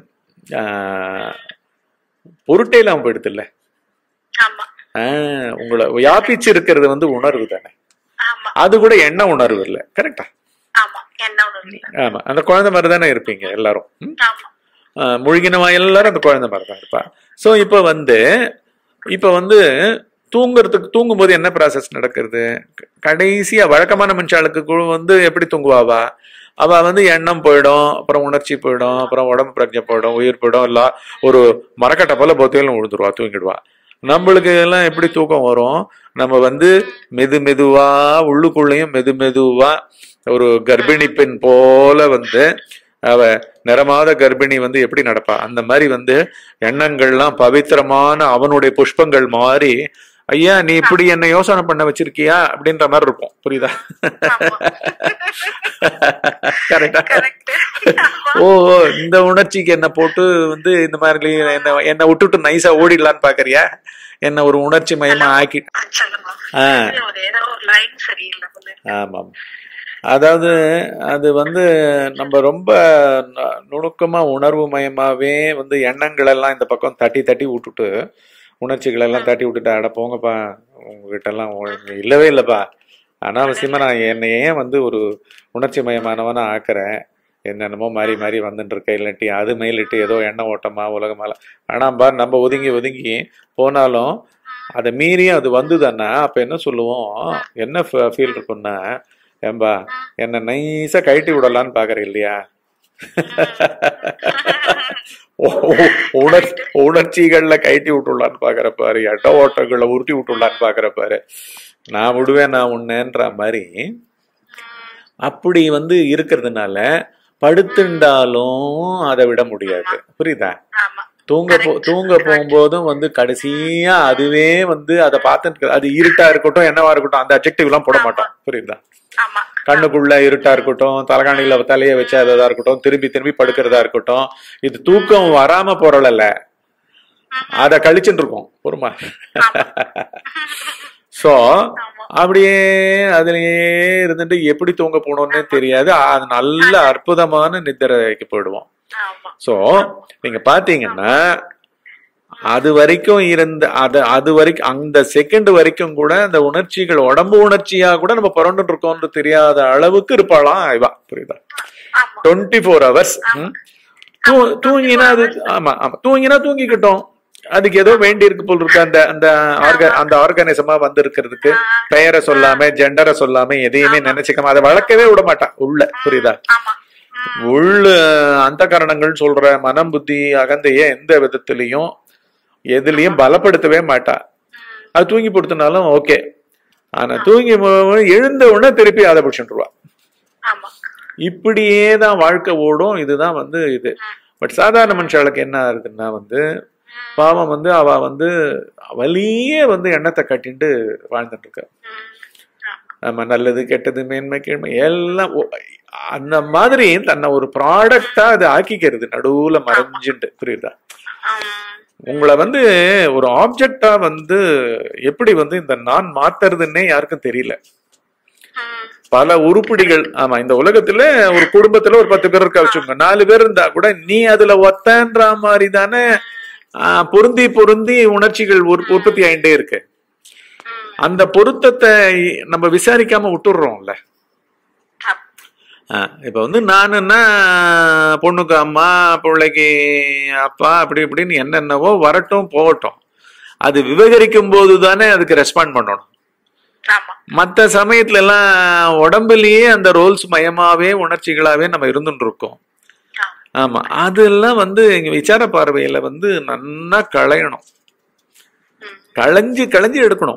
ஆஹ், பொருட்டே இல்லாம போயிடுது இல்ல ஆமா உங்களை வியாபிச்சு இருக்கிறது வந்து உணர்வு தானே ஆமா அது கூட எண்ண உணர்வு இல்லை கரெக்டா ஆமா என்ன ஒண்ணு இல்ல ஆமா அந்த குழந்தை மாதிரி தானே இருப்பீங்க எல்லாரும் ம்? ஆமா ஆஹ், முழுகினவா எல்லாரும் அந்த குழந்தை மாதிரி தான் இருப்பா ஸோ இப்போ வந்து இப்போ வந்து தூங்குறதுக்கு தூங்கும்போது என்ன ப்ராசஸ் நடக்கிறது க- கடைசியா வழக்கமான மனுஷாளுக்கு குழு வந்து எப்படி தூங்குவாவா அவ வந்து எண்ணம் போயிடும் அப்புறம் உணர்ச்சி போயிடும் அப்புறம் உடம்பு பிரஜை போயிடும் உயிர் போயிடும் எல்லாம் ஒரு மரக்கட்டை போல பொத்தையிலும் விழுந்துருவா தூங்கிடுவா நம்மளுக்கு எல்லாம் எப்படி தூக்கம் வரும் நம்ம வந்து மெது மெதுவா உள்ளுக்குள்ளேயும் மெது மெதுவா ஒரு கர்ப்பிணி பெண் போல வந்து அவ நிறமாத கர்ப்பிணி வந்து எப்படி நடப்பா அந்த மாதிரி வந்து எண்ணங்கள்லாம் பவித்திரமான அவனுடைய புஷ்பங்கள் மாதிரி ஐயா நீ இப்படி என்ன யோசனை பண்ண வச்சிருக்கியா அப்படின்ற மாதிரி இருக்கும் புரியுதா கரெக்டா கரெக்ட் ஓ ஓ, இந்த உணர்ச்சிக்கு என்ன போட்டு வந்து இந்த மாதிரி என்ன என்ன விட்டுட்டு நைஸா ஓடிடலான்னு பாக்குறியா என்ன ஒரு உணர்ச்சி மயமா ஆக்கி சொல்லுங்க ஆ. இது ஒரு ஏதோ ஒரு லைன் சரியில்லை போல. ஆமாம் அதாவது அது வந்து நம்ம ரொம்ப ந- நுணுக்கமா உணர்வு மயமாவே வந்து எண்ணங்கள் எல்லாம் இந்த பக்கம் தட்டி தட்டி விட்டுட்டு உணர்ச்சிகள் எல்லாம் தட்டி விட்டுட்டு அட போங்கப்பா உங்ககிட்ட எல்லாம் ஒ- இல்லவே இல்லப்பா அனாவசியமா நான் என்னை ஏன் வந்து ஒரு உணர்ச்சி மயமானவனா ஆக்குறேன் என்னென்னமோ மாறி மாறி வந்துட்டு இருக்கேன் இல்லாட்டி அது மேலிட்டு ஏதோ எண்ணம் ஓட்டமா உலகமால ஆனா பார் நம்ம ஒதுங்கி ஒதுங்கி போனாலும் அதை மீறியும் அது வந்துதானா அப்ப என்ன சொல்லுவோம் என்ன ஃபீல் இருக்கும்னா ஏம்பா என்ன நைஸா கழட்டி விடலான்னு பாக்குற இல்லையா உணர் உணர்ச்சிகள்ல கழட்டி விட்டுடலான்னு பாக்குற பாரு எட்ட ஓட்டங்கள்ல உருட்டி விட்டுடலான்னு பாக்குற பாரு நான் விடுவேன் நான் உன்னேன்ற மாதிரி அப்படி வந்து இருக்கிறதுனால படுத்துண்டாலும் அதை விட முடியாது புரியுதா ஆமா தூங்க போ தூங்க போகும்போதும் வந்து கடைசியா அதுவே வந்து அதை பார்த்து அது இருட்டா இருக்கட்டும் என்னவா இருக்கட்டும் அந்த அப்ஜெக்டிவ் எல்லாம் போட மாட்டோம் புரியுதா ஆமா கண்ணுக்குள்ள இருட்டா இருக்கட்டும் தலைகாணியில தலைய வச்சு அதா இருக்கட்டும் திரும்பி திரும்பி படுக்கிறதா இருக்கட்டும் இது தூக்கம் வராம போறல அத கழிச்சுட்டு இருக்கோம் பொறுமா சோ அப்படியே அதுலயே இருந்துட்டு எப்படி தூங்க போனோம்னே தெரியாது அது நல்ல அற்புதமான நித்திரைக்கு போயிடுவோம் ஆமா சோ நீங்க பாத்தீங்கன்னா அது வரைக்கும் இருந்த அது அது வரைக்கும் அந்த செகண்ட் வரைக்கும் கூட அந்த உணர்ச்சிகள் உடம்பு உணர்ச்சியா கூட நம்ம புரண்டு இருக்கோம்னு தெரியாத அளவுக்கு இருப்பாளாம் இவா புரியுதா ஆமா டுவெண்ட்டி ஃபோர் ஹவர்ஸ் தூங்கினா அது ஆமா ஆமா தூங்கினா தூங்கிக்கிட்டோம் அதுக்கு ஏதோ வேண்டி இருக்கு போல் இருக்கு அந்த அந்த ஆர்க அந்த ஆர்கானிசமா வந்து இருக்கிறதுக்கு பெயரை சொல்லாம ஜெண்டரை சொல்லாம எதையுமே நினைச்சுக்காம அதை வளர்க்கவே விட மாட்டா உள்ள புரியுதா ஆமா ம், உள்ள அந்த காரணங்கள் சொல்ற மனம் புத்தி அகந்தைய எந்த விதத்திலையும் எதுலயும் பலப்படுத்தவே மாட்டா அது தூங்கி படுத்தினாலும் ஓகே ஆனா தூங்கி மு- எழுந்த உடனே திருப்பி அதை பிடிச்சுட்டுருவா ஆமா இப்படியே தான் வாழ்க்கை ஓடும் இதுதான் வந்து இது பட் சாதாரண மனுஷாளுக்கு என்ன ஆகுதுன்னா வந்து பாவம் வந்து அவ வந்து வலியே வந்து எண்ணத்தை கட்டிட்டு வாழ்ந்துட்டு இருக்கா ம், ஆமா நம்ம நல்லது கெட்டது மேன்மை கீழ்மை எல்லாம் ஒ- அந்த மாதிரி தன்னை ஒரு ப்ராடக்டா அது ஆக்கிக்கிறது நடுவுல மறைஞ்சுட்டு புரியுதா ஆம், உங்களை வந்து ஒரு ஆப்ஜெக்டா வந்து எப்படி வந்து இந்த நான் மாத்துறதுன்னே யாருக்கும் தெரியல ம், பல உருப்படிகள் ஆமா இந்த உலகத்துல ஒரு குடும்பத்துல ஒரு பத்து பேர் இருக்கா வச்சுக்கோங்க நாலு பேர் இருந்தா கூட நீ அதுல ஒத்தன்ற மாதிரி தானே ஆஹ், பொருந்தி பொருந்தி உணர்ச்சிகள் உற்- உற்பத்தி ஆயிட்டே இருக்கு ம், அந்த பொருத்தத்தை நம்ம விசாரிக்காம விட்டுடுறோம்ல ஆமா. ஆஹ், இப்ப வந்து நானுன்னா பொண்ணுக்கு அம்மா பிள்ளைக்கு அப்பா அப்படி இப்படின்னு என்னென்னவோ வரட்டும் போகட்டும் அது விவகரிக்கும் போது தானே அதுக்கு ரெஸ்பாண்ட் பண்ணணும் ஆமா மற்ற சமயத்துல எல்லாம் உடம்புலயே அந்த ரோல்ஸ் மயமாவே உணர்ச்சிகளாவே நம்ம இருந்துட்டு இருக்கோம் ஆமா ஆமா அதெல்லாம் வந்து இங்க விசார பார்வையில வந்து நன்னா களையணும் ம், களைஞ்சு களைஞ்சு எடுக்கணும்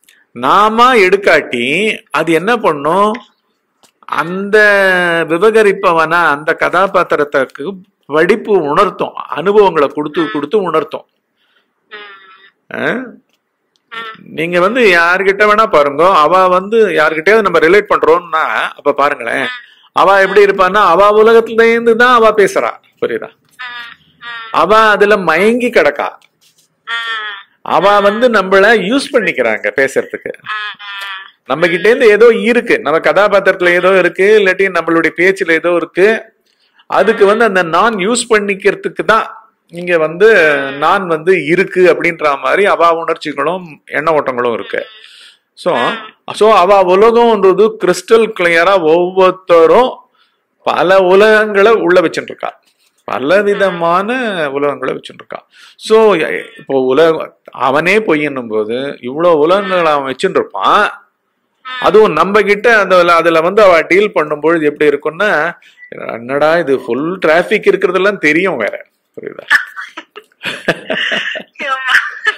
நாம எடுக்காட்டி அது என்ன பண்ணும் அந்த விவகரிப்பவனா அந்த கதாபாத்திரத்துக்கு வடிப்பு உணர்த்தும் அனுபவங்களை கொடுத்து கொடுத்து உணர்த்தும் ம், ஆ? ம், நீங்க வந்து யார்கிட்ட வேணா பாருங்க அவ வந்து யார்கிட்டயாவது நம்ம ரிலேட் பண்றோம்னா அப்ப பாருங்களேன் அவ எப்படி இருப்பான்னா அவ உலகத்துல இருந்து தான் அவ பேசுறா புரியுதா ம், ம், அவ அதுல மயங்கி கிடக்கா ம், அவ வந்து நம்மள யூஸ் பண்ணிக்கிறாங்க பேசுறதுக்கு ம், ம். நம்ம கிட்ட இருந்து ஏதோ இருக்கு நம்ம கதாபாத்திரத்துல ஏதோ இருக்கு இல்லாட்டி நம்மளுடைய பேச்சுல ஏதோ இருக்கு அதுக்கு வந்து அந்த நான் யூஸ் பண்ணிக்கிறதுக்கு தான் இங்க வந்து நான் வந்து இருக்கு அப்படின்ற மாதிரி அவா உணர்ச்சிகளும் எண்ண ஓட்டங்களும் இருக்கு ஸோ ஸோ அவ உலகம்ன்றது கிறிஸ்டல் கிளியரா ஒவ்வொருத்தரும் பல உலகங்களை உள்ள வச்சுட்டு இருக்கா பல விதமான உலகங்களை வச்சுட்டு இருக்கா ஸோ இப்போ உலக அவனே பொய்யன்னும் போது இவ்வளவு உலகங்களை அவன் வச்சுட்டு இருப்பான் அதுவும் நம்ம கிட்ட அந்த அதுல வந்து அவ டீல் பண்ணும்பொழுது எப்படி இருக்கும்னா என்னடா இது ஃபுல் டிராபிக் இருக்கிறதெல்லாம் தெரியும் வேற புரியுதா ஆமா.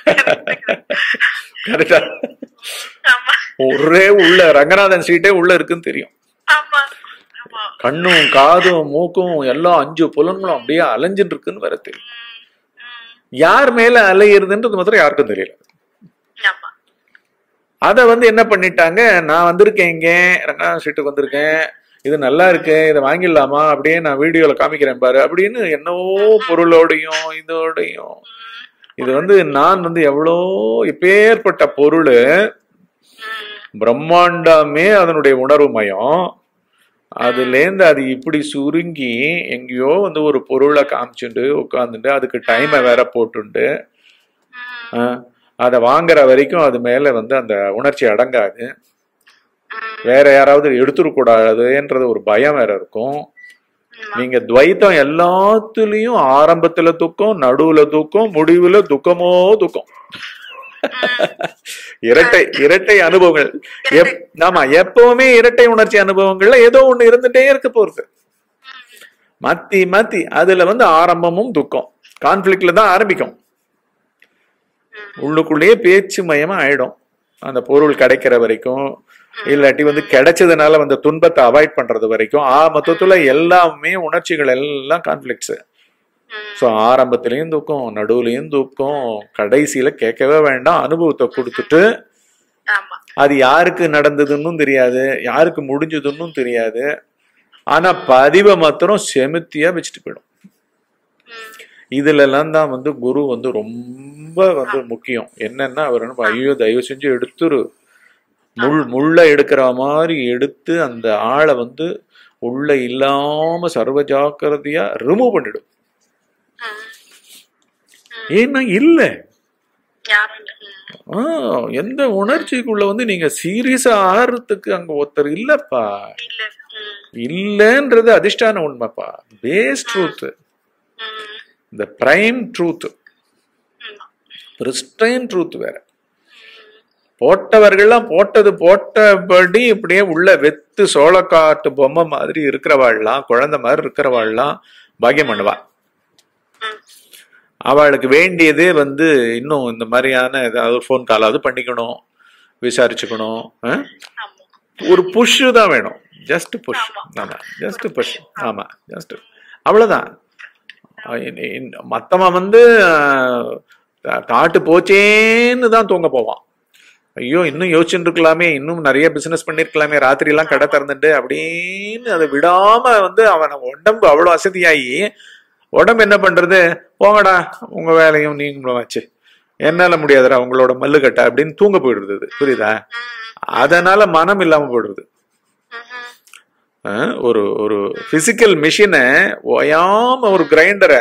கரெக்டா ஆமா ஒரே உள்ள ரங்கநாதன் சீட்டே உள்ள இருக்குன்னு தெரியும் ஆமா ஆமா கண்ணும் காதும் மூக்கும் எல்லாம் அஞ்சு புலன்களும் அப்படியே அலைஞ்சிட்டு இருக்குன்னு வேற தெரியும் யார் மேல அலையிறதுன்றது மாத்திரம் யாருக்கும் தெரியல ஆமா அத வந்து என்ன பண்ணிட்டாங்க நான் வந்திருக்கேன் இங்க ரங்கநாதன் சீட்டுக்கு வந்திருக்கேன் இது நல்லா இருக்கு இதை வாங்கிடலாமா அப்படியே நான் வீடியோல காமிக்கிறேன் பாரு அப்படின்னு என்னவோ பொருளோடையும் இதோடையும் இது வந்து நான் வந்து எவ்வளோ இப்பேற்பட்ட பொருள் ம், பிரம்மாண்டமே அதனுடைய உணர்வு மயம் அதுலேருந்து அது இப்படி சுருங்கி எங்கேயோ வந்து ஒரு பொருளை காமிச்சுட்டு உட்காந்துட்டு அதுக்கு டைமை வேற போட்டுண்டு ம், அதை வாங்குற வரைக்கும் அது மேல வந்து அந்த உணர்ச்சி அடங்காது ம், வேற யாராவது எடுத்துடக்கூடாதுன்றது ஒரு பயம் வேற இருக்கும் ஆமா. நீங்க துவைத்தம் எல்லாத்துலயும் ஆரம்பத்துல துக்கம் நடுவுல துக்கம் முடிவுல துக்கமோ துக்கம் இரட்டை இரட்டை அனுபவங்கள் எப்- ஆமா எப்பவுமே இரட்டை உணர்ச்சி அனுபவங்கள்ல ஏதோ ஒண்ணு இருந்துட்டே இருக்க போறது மாத்தி மாத்தி அதுல வந்து ஆரம்பமும் துக்கம் கான்ஃபிளிக்ட்ல தான் ஆரம்பிக்கும் உள்ளுக்குள்ளேயே பேச்சு மயமா ஆயிடும் அந்த பொருள் கிடைக்கிற வரைக்கும் இல்லாட்டி வந்து கிடைச்சதுனால வந்து துன்பத்தை அவாய்ட் பண்றது வரைக்கும் ஆ மொத்தத்துல எல்லாமே உணர்ச்சிகள் எல்லாம் கான்ஃபிளிக்ஸ் ம், ஸோ ஆரம்பத்திலையும் தூக்கம் நடுவுலையும் தூக்கம் கடைசியில கேட்கவே வேண்டாம் அனுபவத்தை கொடுத்துட்டு ஆமா அது யாருக்கு நடந்ததுன்னும் தெரியாது யாருக்கு முடிஞ்சதுன்னும் தெரியாது ஆனா பதிவை மாத்திரம் செமித்தியா வச்சுட்டு போயிடும் ம், இதுல எல்லாம் தான் வந்து குரு வந்து ரொம்ப வந்து முக்கியம் என்னன்னா அவர் என்ன ஐயோ தயவு செஞ்சு எடுத்துரு முள் முள்ள எடுக்கிற மாதிரி எடுத்து அந்த ஆளை வந்து உள்ள இல்லாம சர்வ ஜாக்கிரதையா ரிமூவ் பண்ணிடும் ம், ஏன்னா இல்லை யாரும் இல்ல ம். ஆ, எந்த உணர்ச்சிக்குள்ள வந்து நீங்க சீரியஸா ஆறுறதுக்கு அங்க ஒருத்தர் இல்லப்பா இல்ல ம். இல்லன்றது அதிர்ஷ்டான உண்மைப்பா பேஸ் ட்ரூத் ம். இந்த பிரைம் ட்ரூத் ம். பிரிஸ்டைன் ட்ரூத் வேற போட்டவர்கள்லாம் போட்டது போட்டபடி இப்படியே உள்ள வெத்து சோளக்காட்டு பொம்மை மாதிரி இருக்கிறவாள்லாம் குழந்தை மாதிரி இருக்கிறவாள்லாம் பாக்கியம் பண்ணுவா ம். அவளுக்கு வேண்டியதே வந்து இன்னும் இந்த மாதிரியான ஏதாவது ஃபோன் காலாவது பண்ணிக்கணும் விசாரிச்சுக்கணும் ஆ? ஆமா ஒரு புஷ் தான் வேணும் ஜஸ்ட் புஷ் ஆமா. ஆமா ஜஸ்ட் புஷ் ஆமா ஜஸ்ட் அவ்வளவுதான் மத்தவன் வந்து அஹ், கா- காட்டு போச்சேன்னு தான் தூங்க போவான் ஐயோ இன்னும் யோசிச்சுட்டு இருக்கலாமே இன்னும் நிறைய பிசினஸ் பண்ணிருக்கலாமே ராத்திரி எல்லாம் கடை திறந்துட்டு அப்படின்னு அதை விடாம வந்து அவன உடம்பு அவ்வளவு அசதியாகி உடம்பு என்ன பண்றது போங்கடா உங்க வேலையும் நீங்களும் வச்சு என்னால முடியாதுடா உங்களோட மல்லுக்கட்ட அப்படின்னு தூங்க போயிடுறது அது. புரியுதா ம். அதனால மனம் இல்லாம போயிடுறது ம்ஹும். அஹ் ஒரு ஒரு பிசிக்கல் மிஷினை ஓயாம ஒரு கிரைண்டரை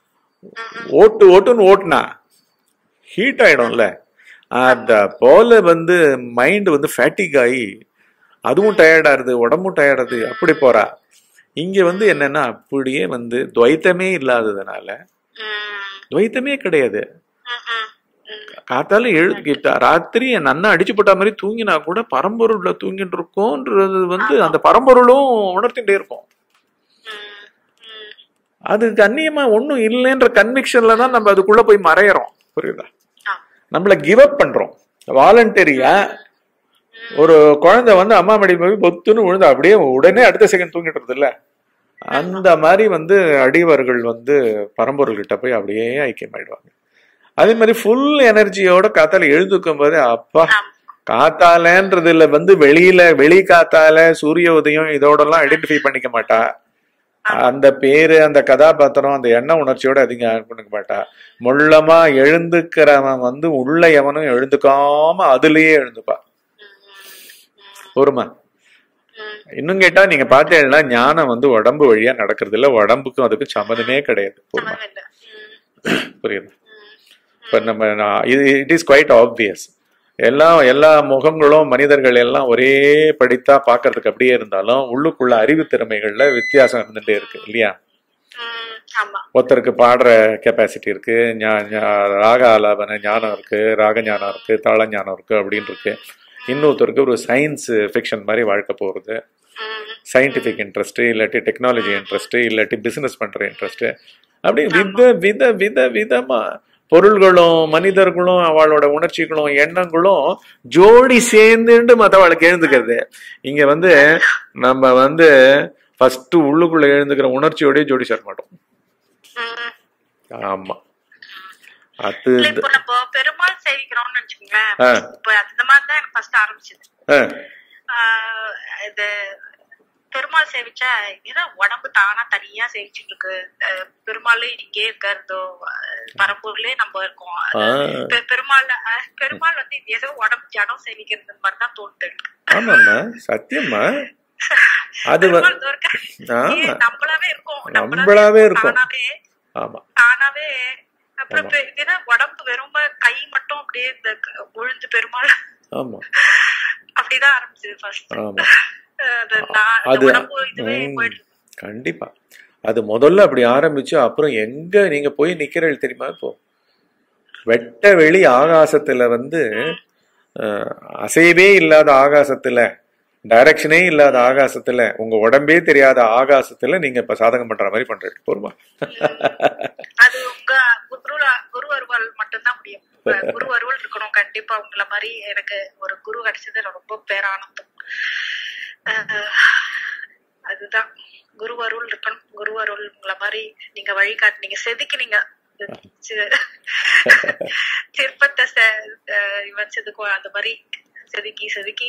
ஓட்டு ஓட்டுன்னு ஓட்டுனா ஹீட் ஆயிடும்ல அந்த போல வந்து மைண்ட் வந்து ஃபேட்டிக் ஆகி அதுவும் டயர்டாருது உடம்பும் டயர்டாது அப்படி போறா இங்க வந்து என்னன்னா அப்படியே வந்து துவைத்தமே இல்லாததுனால ம். துவைத்தமே கிடையாது ம்ஹும். ம். காத்தால எழுது ராத்திரி என் அண்ணன் அடிச்சு போட்ட மாதிரி தூங்கினா கூட பரம்பொருள்ல தூங்கிட்டு இருக்கோன்றது வந்து அந்த பரம்பொருளும் உணர்த்திட்டே இருக்கும் ம். ம். அது கண்ணியமா ஒண்ணும் இல்லைன்ற கன்விக்ஷன்ல தான் நம்ம அதுக்குள்ள போய் மறையறோம் புரியுதா ஆ. நம்மள கிவ் அப் பண்றோம் வாலண்டரியா ஒரு குழந்தை வந்து அம்மா மடி போய் பொத்துன்னு விழுந்து அப்படியே உடனே அடுத்த செகண்ட் தூங்கிட்டு இல்ல அந்த மாதிரி வந்து அடிவர்கள் வந்து பரம்பொருள் கிட்ட போய் அப்படியே ஐக்கியமாயிடுவாங்க அதே மாதிரி ஃபுல் எனர்ஜியோட காத்தால எழுந்துக்கும் போது அப்பா ஆம். காத்தாலன்றதுல வந்து வெளியில வெளி காத்தால சூரிய உதயம் இதோடலாம் ஐடென்டிஃபை பண்ணிக்க மாட்டா அந்த பேரு அந்த கதாபாத்திரம் அந்த எண்ண உணர்ச்சியோட அதிகம் ஆட் பண்ணிக்க மாட்டா முள்ளமா எழுந்துக்கிறவன் வந்து உள்ள எவனும் எழுந்துக்காம அதுலயே எழுந்துப்பா பொறுமை ம். இன்னும் கேட்டா நீங்க பார்த்தீங்கன்னா ஞானம் வந்து உடம்பு வழியா நடக்கிறது இல்ல உடம்புக்கும் அதுக்கும் சம்மந்தமே கிடையாது பொறுமை சம்மதம் இல்ல. ம். புரியுது இப்ப நம்ம நான் இது இட் இஸ் குவைட் ஆப்வியஸ் எல்லாம் எல்லா முகங்களும் மனிதர்கள் எல்லாம் ஒரே படித்தா பார்க்கிறதுக்கு அப்படியே இருந்தாலும் உள்ளுக்குள்ள அறிவு திறமைகள்ல வித்தியாசம் இருந்துட்டே இருக்கு இல்லையா ம். ஆமா ஒருத்தருக்கு பாடுற கெப்பாசிட்டி இருக்கு ஞா- ஞா- ராக ஆலாபன ஞானம் இருக்கு ராக ஞானம் இருக்கு தாள ஞானம் இருக்கு அப்படின்னு இருக்கு இன்னொருத்தருக்கு ஒரு சயின்ஸ் ஃபிக்ஷன் மாதிரி வாழ்க்கை போறது ம். சயின்டிஃபிக் இன்ட்ரெஸ்ட் இல்லாட்டி டெக்னாலஜி இன்ட்ரெஸ்ட் இல்லாட்டி பிசினஸ் பண்ற இன்ட்ரெஸ்ட் அப்படி வித வித வித விதமா பொருள்களும் மனிதர்களும் அவளோட உணர்ச்சிகளும் எண்ணங்களும் ஜோடி சேர்ந்துட்டு மற்றவளுக்கு எழுந்துக்கிறது இங்க வந்து நம்ம வந்து ஃபர்ஸ்ட் உள்ளுக்குள்ள எழுந்துக்கிற உணர்ச்சியோடய ஜோடி சேர மாட்டோம் ம். ஆமா அது இல்ல இப்போ நம்ம பெருமாள் சேவிக்கிறோம்னு நினைச்சுக்கோங்களேன் ஆ. இப்போ அந்த மாதிரி தான் எனக்கு ஃபர்ஸ்ட் ஆரம்பிச்சது ஆ, ஆஹ் இது பெருமாள் சேவிச்சா ஏன்னா உடம்பு தானா தனியா சேவிச்சுட்டு இருக்கு அஹ் பெருமாள் இங்கே இருக்கிறதோ பரம்பூர்லயே நம்ம இருக்கோம் ஆ. பெ- பெருமாள் அஹ் பெருமாள் வந்து இது ஏதோ உடம்பு ஜடம் சேவிக்கிறது மாதிரி தான் தோணுது எனக்கு. ஆமாம்மா சத்தியமா அது வ- பெருமாள் இதோ இருக்க- ஆமா. ஏ, நம்மளாவே இருக்கோம் நம்மளாவே இருக்கோம். தானாவே ஆமா தானாவே அப்புறம் பெ- இது என்ன உடம்பு வெறும் கை மட்டும் அப்படியே இந்த க- விழுந்து பெருமாள் ஆமா அப்படிதான் ஆரம்பிச்சது ஃபர்ஸ்ட் ஆமா அது நான் இந்த அது உடம்பு இதுவே ம், போயிடுது கண்டிப்பா அது முதல்ல அப்படி ஆரம்பிச்சு அப்புறம் எங்க நீங்க போய் நிக்கிறீர்கள் தெரியுமா இப்போ வெட்ட வெளி ஆகாசத்துல வந்து அஹ், அசைவே இல்லாத ஆகாசத்துல டைரக்ஷனே இல்லாத ஆகாசத்துல உங்க உடம்பே தெரியாத ஆகாசத்துல நீங்க இப்ப சாதகம் பண்ற மாதிரி பண்றீங்க போருமா அது உங்க குரு குரு அருவாள் மட்டும்தான் முடியும் உங்க குரு அருள் இருக்கணும் கண்டிப்பா உங்களை மாதிரி எனக்கு ஒரு குரு கிடைச்சது எனக்கு ரொம்ப பேரானந்தம் அஹ் அதுதான் குரு அருள் இருக்கணும் குரு அருள் உங்களை மாதிரி நீங்க வழிகாட்டுனீங்க செதுக்கினீங்க சி- சிற்பத்தை செ- அஹ் இவன் செதுக்குவான் அந்த மாதிரி செதுக்கி செதுக்கி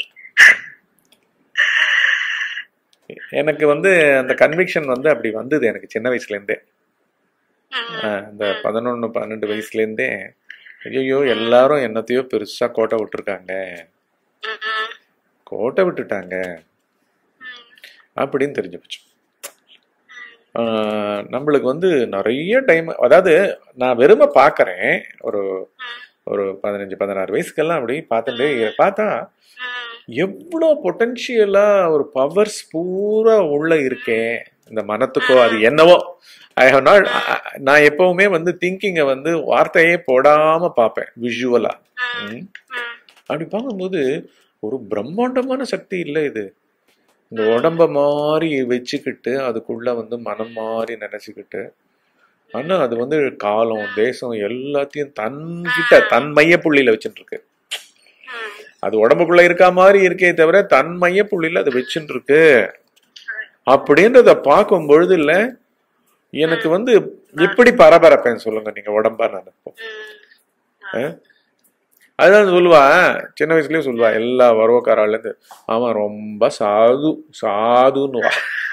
எனக்கு வந்து அந்த கன்விக்ஷன் வந்து அப்படி வந்தது எனக்கு சின்ன வயசுல இருந்தே ம், ஆஹ் இந்த பதினொன்னு பன்னெண்டு வயசுல இருந்தே ஐயோ எல்லாரும் என்னத்தையோ பெருசா கோட்டை விட்டுருக்காங்க ம், ம், கோட்டை விட்டுட்டாங்க ம். அப்படின்னு தெரிஞ்சு போச்சு ஆஹ், நம்மளுக்கு வந்து நிறைய டைம் அதாவது நான் வெறும பார்க்கறேன் ஒரு ஒரு பதினஞ்சு பதினாறு வயசுக்கெல்லாம் அப்படி பார்த்துட்டு பார்த்தா ம், எவ்வளோ பொட்டன்ஷியலா ஒரு பவர்ஸ் பூரா உள்ள இருக்கே இந்த மனத்துக்கோ அது என்னவோ ஐ ஹவ் நாட் நான் எப்பவுமே வந்து திங்கிங்கை வந்து வார்த்தையே போடாம பார்ப்பேன் விஷுவலா ம், ம், அப்படி பார்க்கும்போது ஒரு பிரம்மாண்டமான சக்தி இல்லை இது இந்த உடம்ப மாதிரி வச்சுக்கிட்டு அதுக்குள்ள வந்து மனம் மாதிரி நினைச்சுக்கிட்டு ஆனா அது வந்து காலம் தேசம் எல்லாத்தையும் தன்கிட்ட தன் மைய புள்ளியில வச்சுட்டு இருக்கு ம். அது உடம்புக்குள்ள இருக்கா மாதிரி இருக்கே தவிர தன் மைய புள்ளியில அது வச்சுட்டு இருக்கு அப்படின்றத பார்க்கும் பொழுது இல்ல எனக்கு வந்து எப்படி பரபரப்பேன் சொல்லுங்க நீங்க உடம்பா நினைப்போம் ம். அதுதான் சொல்லுவா சின்ன வயசுலயே சொல்லுவா எல்லா வரவக்காரால இருந்து அவன் ரொம்ப சாது சாதுன்னுவா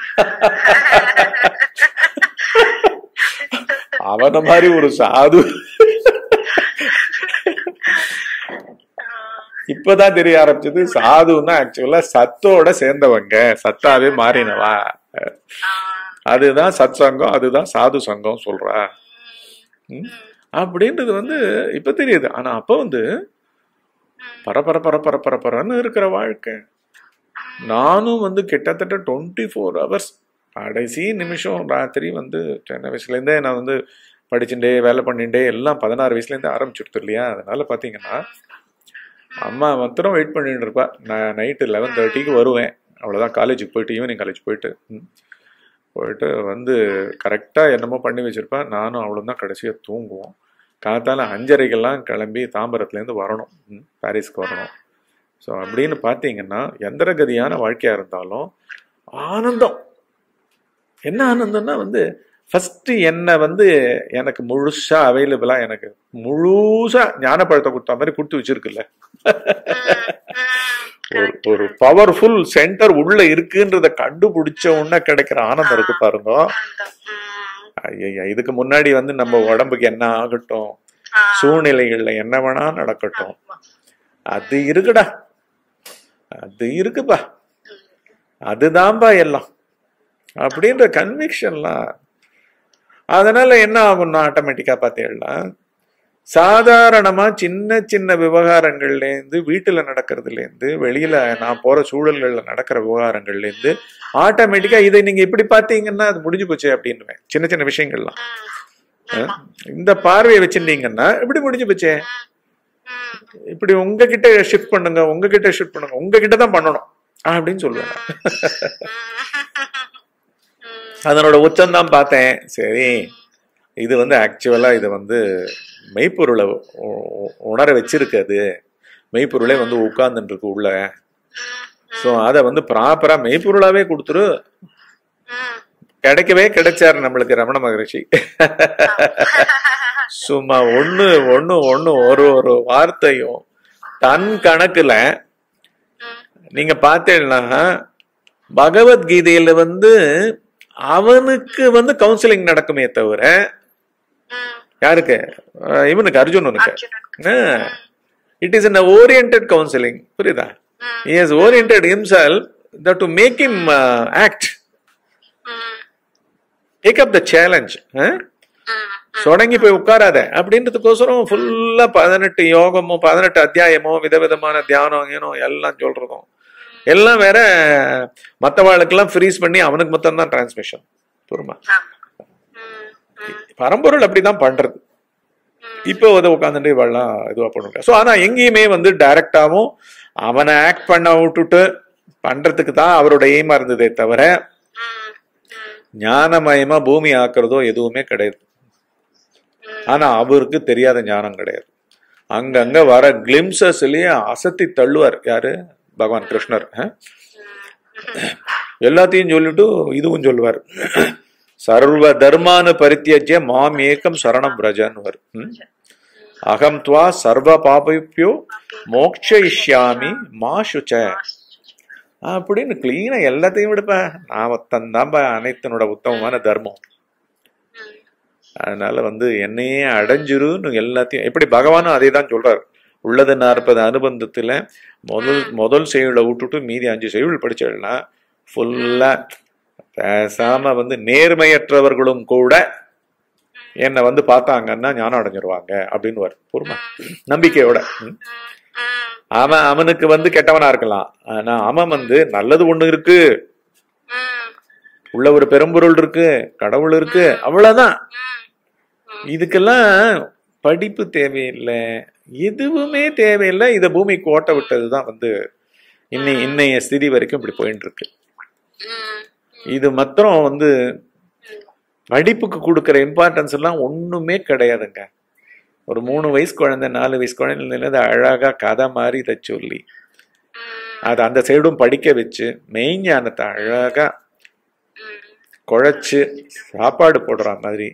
அவன மாதிரி ஒரு சாது இப்பதான் தெரிய ஆரம்பிச்சது சாதுன்னா ஆக்சுவலா சத்தோட சேர்ந்தவங்க சத்தாவே மாறினவா அதுதான் சத் சங்கம் அதுதான் சாது சங்கம் சொல்றா ம்? அப்படின்றது வந்து இப்ப தெரியுது ஆனா அப்ப வந்து பரபர பரபர பரபரன்னு இருக்கிற வாழ்க்கை நானும் வந்து கிட்டத்தட்ட டுவெண்ட்டி ஃபோர் ஹவர்ஸ் கடைசி நிமிஷம் ராத்திரி வந்து சின்ன வயசுலேருந்தே நான் வந்து படிச்சுட்டே வேலை பண்ணிட்டே எல்லாம் பதினாறு வயசுலேருந்தே ஆரம்பிச்சுடுத்து இல்லையா அதனால பார்த்தீங்கன்னா அம்மா மாத்திரம் வெயிட் பண்ணிட்டு இருப்பா நான் நைட்டு லெவன் தேர்ட்டிக்கு வருவேன் அவ்வளோதான் காலேஜுக்கு போயிட்டு ஈவினிங் காலேஜ் போயிட்டு ம். போயிட்டு வந்து கரெக்டாக என்னமோ பண்ணி வச்சிருப்பா நானும் அவளும் தான் கடைசியாக தூங்குவோம் காத்தால அஞ்சரைக்கெல்லாம் கிளம்பி தாம்பரத்துலேருந்து வரணும் ம், பாரிஸ்க்கு வரணும் ஸோ அப்படின்னு பார்த்தீங்கன்னா எந்திரகதியான வாழ்க்கையாக இருந்தாலும் ஆனந்தம் என்ன ஆனந்தம்னா வந்து ஃபஸ்ட்டு என்னை வந்து எனக்கு முழுசாக அவைலபிளாக எனக்கு முழுசாக ஞானப்பழத்தை கொடுத்த மாதிரி கொடுத்து வச்சிருக்குல்ல ஒரு ஒரு பவர்ஃபுல் சென்டர் உள்ள இருக்குன்றத கண்டுபிடிச்ச உடனே கிடைக்கிற ஆனந்தம் இருக்கு பாருங்க ஐயா இதுக்கு முன்னாடி வந்து நம்ம உடம்புக்கு என்ன ஆகட்டும் சூழ்நிலைகள்ல என்ன வேணா நடக்கட்டும் அது இருக்குடா அது இருக்குப்பா அதுதான்பா எல்லாம் அப்படின்ற கன்விக்ஷன்லாம் அதனால என்ன ஆகும்னா ஆட்டோமேட்டிக்கா பார்த்தீங்கன்னா சாதாரணமா சின்ன சின்ன விவகாரங்கள்ல இருந்து வீட்டுல நடக்கிறதுல இருந்து வெளியில நான் போற சூழல்கள்ல நடக்கிற விவகாரங்கள்ல இருந்து ஆட்டோமேட்டிக்கா இதை நீங்க இப்படி பாத்தீங்கன்னா அது முடிஞ்சு போச்சு அப்படின்னுவேன் சின்ன சின்ன விஷயங்கள்லாம் அஹ், இந்த பார்வையை வச்சிருந்தீங்கன்னா இப்படி முடிஞ்சு போச்சே இப்படி உங்ககிட்ட ஷிஃப்ட் பண்ணுங்க உங்ககிட்ட ஷிஃப்ட் பண்ணுங்க உங்ககிட்ட தான் பண்ணணும் அப்படின்னு சொல்லுவேன் அதனோட உச்சம் தான் பார்த்தேன் சரி இது வந்து ஆக்சுவலா இது வந்து மெய்ப்பொருளை உ- உ- உணர வச்சிருக்கு அது மெய்ப்பொருளே வந்து உட்கார்ந்துட்டு இருக்கு உள்ள ஸோ அதை வந்து ப்ராப்பரா மெய்ப்பொருளாவே கொடுத்துரு கிடைக்கவே கிடைச்சாரு நம்மளுக்கு ரமண மகரிஷி சும்மா ஒண்ணு ஒண்ணு ஒண்ணு ஒரு ஒரு வார்த்தையும் தன் கணக்குல நீங்க பார்த்தீங்கன்னா பகவத்கீதையில வந்து அவனுக்கு வந்து கவுன்சிலிங் நடக்குமே தவிர யாருக்கு அஹ் இவனுக்கு அர்ஜுனனுக்கு it is in orient counselling புரியுதா he has oriented himself that to make him uh, act take up the challenge huh? சொடங்கி போய் உட்காராத அப்படின்றதுக்கோசரம் ஃபுல்லா பதினெட்டு யோகமோ பதினெட்டு அத்தியாயமோ விதவிதமான தியானம் ஏனோ எல்லாம் சொல்றதும் எல்லாம் வேற மற்றவாளுக்கெல்லாம் ஃப்ரீஸ் பண்ணி அவனுக்கு மொத்தம் தான் டிரான்ஸ்மிஷன் புரியுமா பரம்பொருள் அப்படிதான் பண்றது இப்போ அதை உட்காந்துட்டு இவெல்லாம் இதுவா பண்ணுங்க ஸோ ஆனா எங்கேயுமே வந்து டைரக்டாவும் அவனை ஆக்ட் பண்ண விட்டுட்டு பண்றதுக்கு தான் அவரோட எய்மா இருந்ததே தவிர ஞானமயமா பூமி ஆக்குறதோ எதுவுமே கிடையாது ஆனா அவருக்கு தெரியாத ஞானம் கிடையாது அங்கங்க வர கிளிம்சஸ்லயே அசத்தி தள்ளுவார் யாரு பகவான் கிருஷ்ணர் அஹ்? எல்லாத்தையும் சொல்லிட்டு இதுவும் சொல்லுவார் சர்வ தர்மான பரித்தியஜ்ய மாம் ஏகம் சரணம் பிரஜன்வர் அகம் துவா சர்வ பாபிப்பியோ மோக்ஷயிஷ்யாமி மா சுச்ச அப்படின்னு கிளீனா எல்லாத்தையும் விடுப்பா நான் ஒத்தந்தான்பா அனைத்தனோட உத்தமமான தர்மம் அதனால வந்து என்னையே அடைஞ்சிருன்னு எல்லாத்தையும் எப்படி பகவானும் அதே தான் சொல்றார் உள்ளது நாற்பது அனுபந்தத்துல முதல் முதல் செய்யுளை விட்டுட்டு மீதி அஞ்சு செய்யுள் படிச்சிடலாம் ஃபுல்லா பேசாம வந்து நேர்மையற்றவர்களும் கூட என்னை வந்து பார்த்தாங்கன்னா ஞானம் அடைஞ்சிருவாங்க அப்படின்னு வரும் பொறுமை நம்பிக்கையோட ம். ம், ம், அவன் அவனுக்கு வந்து கெட்டவனா இருக்கலாம் ஆனா அவன் வந்து நல்லது ஒண்ணு இருக்கு ம், உள்ள ஒரு பெரும்பொருள் இருக்கு கடவுள் இருக்கு அவ்வளவுதான் ம். இதுக்கெல்லாம் படிப்பு தேவையில்லை எதுவுமே தேவையில்லை இத பூமிக்கு ஓட்ட விட்டதுதான் வந்து இன்னை இன்னைய ஸ்திதி வரைக்கும் இப்படி போயிட்டு இருக்கு ம், இது மாத்திரம் வந்து படிப்புக்கு கொடுக்குற இம்பார்ட்டன்ஸ் எல்லாம் ஒண்ணுமே கிடையாதுங்க ஒரு மூணு வயசு குழந்தை நாலு வயசு குழந்தைலேருந்து அழகா கதை மாதிரி இதை சொல்லி ம், அது அந்த சைடும் படிக்க வச்சு மெய்ஞானத்தை அழகா ம். குழைச்சு சாப்பாடு போடுற மாதிரி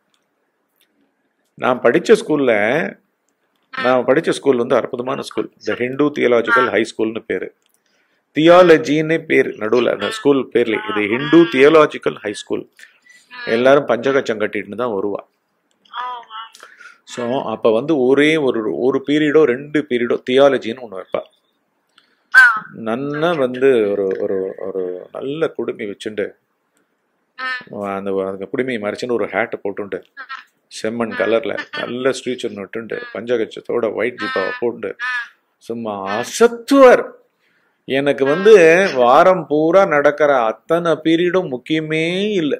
நான் படிச்ச ஸ்கூல்ல நான் படிச்ச ஸ்கூல் வந்து அற்புதமான school the Hindu theological high ஸ்கூல்னு பேரு தியாலஜின்னு பேர் நடுவில் அந்த ஸ்கூல் பேர்ல இது ஹிந்து தியாலஜிக்கல் ஹை ஸ்கூல் எல்லாரும் பஞ்சகச்சம் கட்டிட்டு தான் வருவா ஓ, ஆ. ஸோ அப்போ வந்து ஒரே ஒரு ஒரு பீரியடோ ரெண்டு பீரியடோ தியாலஜின்னு ஒன்று வைப்பா ஆ. நன்னா வந்து ஒரு ஒரு ஒரு நல்ல குடுமி வச்சுண்டு ம், அந்த அந்த குடுமையை மறைச்சுன்னு ஒரு ஹேட்டை போட்டுண்டு செம்மண் கலர்ல நல்ல ஸ்ட்ரீச்சர் நட்டுண்டு பஞ்சகச்சத்தோட ஒயிட் ஜிப்பாவை போட்டு சும்மா அசத்துவர் எனக்கு வந்து வாரம் பூரா நடக்கிற அத்தனை பீரியடும் முக்கியமே இல்லை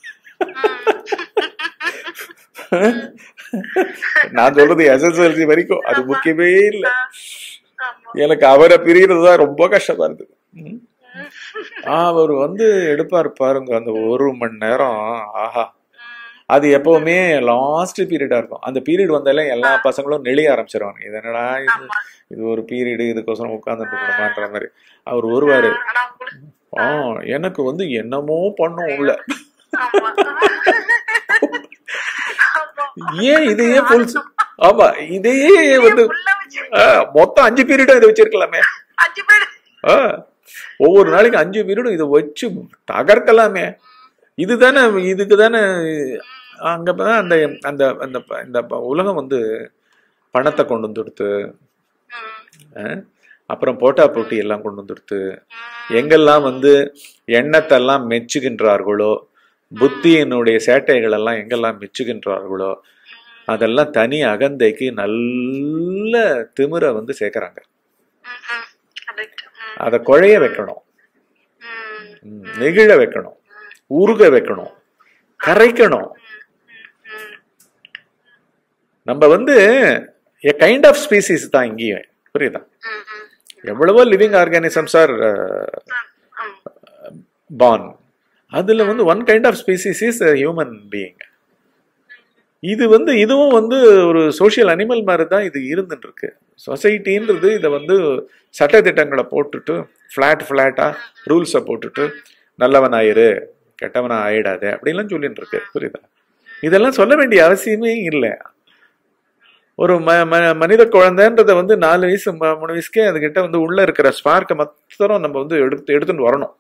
நான் சொல்றது எஸ்எஸ்எல்சி வரைக்கும் அது முக்கியமே இல்லை ஆமா. எனக்கு அவரை பிரியறது தான் ரொம்ப கஷ்டமா இருந்தது ம். அவர் வந்து எடுப்பார் பாருங்க அந்த ஒரு மணி நேரம் ஆஹா அது எப்பவுமே லாஸ்ட் பீரியடா இருக்கும் அந்த பீரியட் வந்தாலே எல்லா பசங்களும் நெளிய ஆரம்பிச்சிருவாங்க இது என்னடா இது ஆமா. இது ஒரு பீரியடு இதுக்கோசரம் உட்காந்துட்டு இருக்கணுமான்ற மாதிரி அவர் வருவாரு ஆனா உங்களுக்கு ஆ எனக்கு வந்து என்னமோ பண்ணும் உள்ள ஆமா. ஆமா. ஏன் இதையே ஃபுல் ஆமா இதையே வந்து உள்ள வச்சு ஆ, மொத்தம் அஞ்சு பீரியடும் இதை வச்சிருக்கலாமே அஞ்சு பேர் ஆ, ஒவ்வொரு நாளைக்கு அஞ்சு பீரியடும் இதை வச்சு தகர்க்கலாமே இதுதானே இதுக்கு தானே அங்க தான் அந்த அந்த அந்த ப- இந்த ப- உலகம் வந்து பணத்தை கொண்டு வந்துடுத்து ம், ஆ, அப்புறம் போட்டா போட்டி எல்லாம் கொண்டு வந்துடுத்து எங்கெல்லாம் வந்து எண்ணத்தெல்லாம் மெச்சுகின்றார்களோ புத்தியினுடைய சேட்டைகள் எல்லாம் எங்கெல்லாம் மெச்சுகின்றார்களோ அதெல்லாம் தனி அகந்தைக்கு நல்ல திமிரை வந்து சேர்க்கறாங்க ம், ம். correct. ம், அதை குழைய வைக்கணும் ம், ம், நெகிழ வைக்கணும் உருக வைக்கணும் கரைக்கணும் ம். நம்ம வந்து எ கைண்ட் ஆஃப் ஸ்பீசிஸ் தான் இங்கேயும் புரியுதா ம், ம். எவ்வளவோ லிவிங் ஆர்கானிசம்ஸ் ஆர் ம், பார்ன் அதுல வந்து one kind of species is human being இது வந்து இதுவும் வந்து ஒரு சோஷியல் அனிமல் மாதிரி தான் இது இருந்துட்டு இருக்கு சொசைட்டின்றது இதை வந்து சட்டத்திட்டங்களை போட்டுட்டு ஃப்ளாட் ஃப்ளாட்டாக ரூல்ஸை போட்டுட்டு நல்லவன் ஆயிரு கெட்டவனா ஆயிடாதே அப்படின்லாம் சொல்லிட்டு இருக்கு புரியுதா இதெல்லாம் சொல்ல வேண்டிய அவசியமே இல்லை ஒரு ம ம- மனித குழந்தைன்றத வந்து நாலு வயசு ம- மூணு வயசுக்கே அதுகிட்ட வந்து உள்ள இருக்கிற ஸ்பார்க்கை மாத்திரம் நம்ம வந்து எடுத்து எடுத்துட்டு வரணும்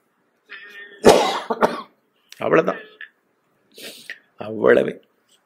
அவ்வளவுதான் அவ்வளவே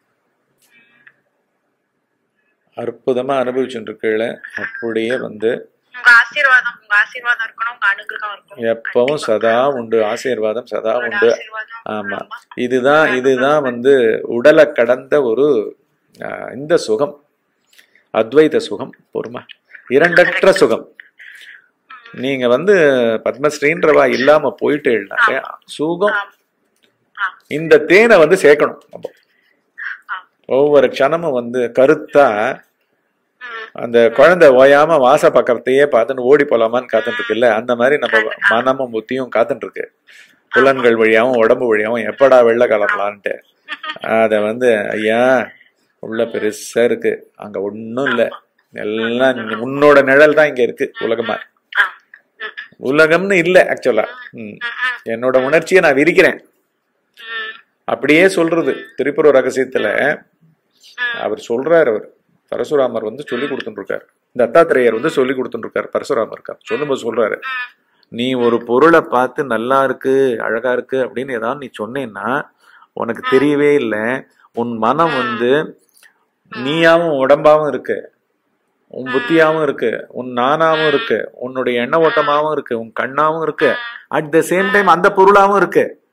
அற்புதமா அனுபவிச்சுட்டு இருக்கல அப்படியே வந்து உங்க ஆசீர்வாதம் உங்க ஆசீர்வாதம் இருக்கணும் உங்க அனுகிரகம் இருக்கணும் எப்பவும் சதா உண்டு ஆசீர்வாதம் சதா உங்களோட உண்டு ஆசீர்வாதம் ஆமா இதுதான் இதுதான் வந்து உடலை கடந்த ஒரு ஆஹ், இந்த சுகம் அத்வைத சுகம் பொறுமா இரண்டற்ற சுகம் நீங்க வந்து பத்மஸ்ரீன்றவா இல்லாம போயிட்டேன்னாலே சுகம் ஆம். ஆம். இந்த தேனை வந்து சேர்க்கணும் நம்ம ஆம். ஒவ்வொரு க்ஷணமும் வந்து கருத்தா ம். அந்த குழந்தை ஓயாம வாச பக்கத்தையே பார்த்துன்னு ஓடி போலாமான்னு காத்துட்டு இருக்குல்ல அந்த மாதிரி நம்ம மனமும் புத்தியும் காத்துட்டு இருக்கு புலன்கள் வழியாவும் உடம்பு வழியாவும் எப்படா வெள்ள கலப்பலான்ட்டு அத வந்து ஐயா உள்ள பெருசா இருக்கு அங்க ஒண்ணும் இல்ல எல்லாம் நீ- உன்னோட நிழல் தான் இங்க இருக்கு உலகமா ஆம். ம், உலகம்னு இல்ல ஆக்சுவலா ம். ம், ம், என்னோட உணர்ச்சியை நான் விரிக்கிறேன் ம், அப்படியே சொல்றது திரிபுர ரகசியத்துல ம். அவர் சொல்றாரு அவர் பரசுராமர் வந்து சொல்லி கொடுத்துட்டு இருக்காரு தத்தாத்திரேயர் வந்து சொல்லி கொடுத்துட்டு இருக்காரு பரசுராமருக்கு சொல்லும்போது சொல்றாரு நீ ஒரு பொருளை பார்த்து நல்லா இருக்கு அழகா இருக்கு அப்படின்னு ஏதாவது நீ சொன்னேன்னா உனக்கு தெரியவே இல்லை உன் மனம் வந்து நீயாவும் உடம்பாவும் இருக்கு உன் புத்தியாவும் இருக்கு உன் நானாவும் இருக்கு உன்னுடைய எண்ண ஓட்டமாவும் இருக்கு உன் கண்ணாவும் இருக்கு அட் த சேம் டைம் அந்த பொருளாவும் இருக்கு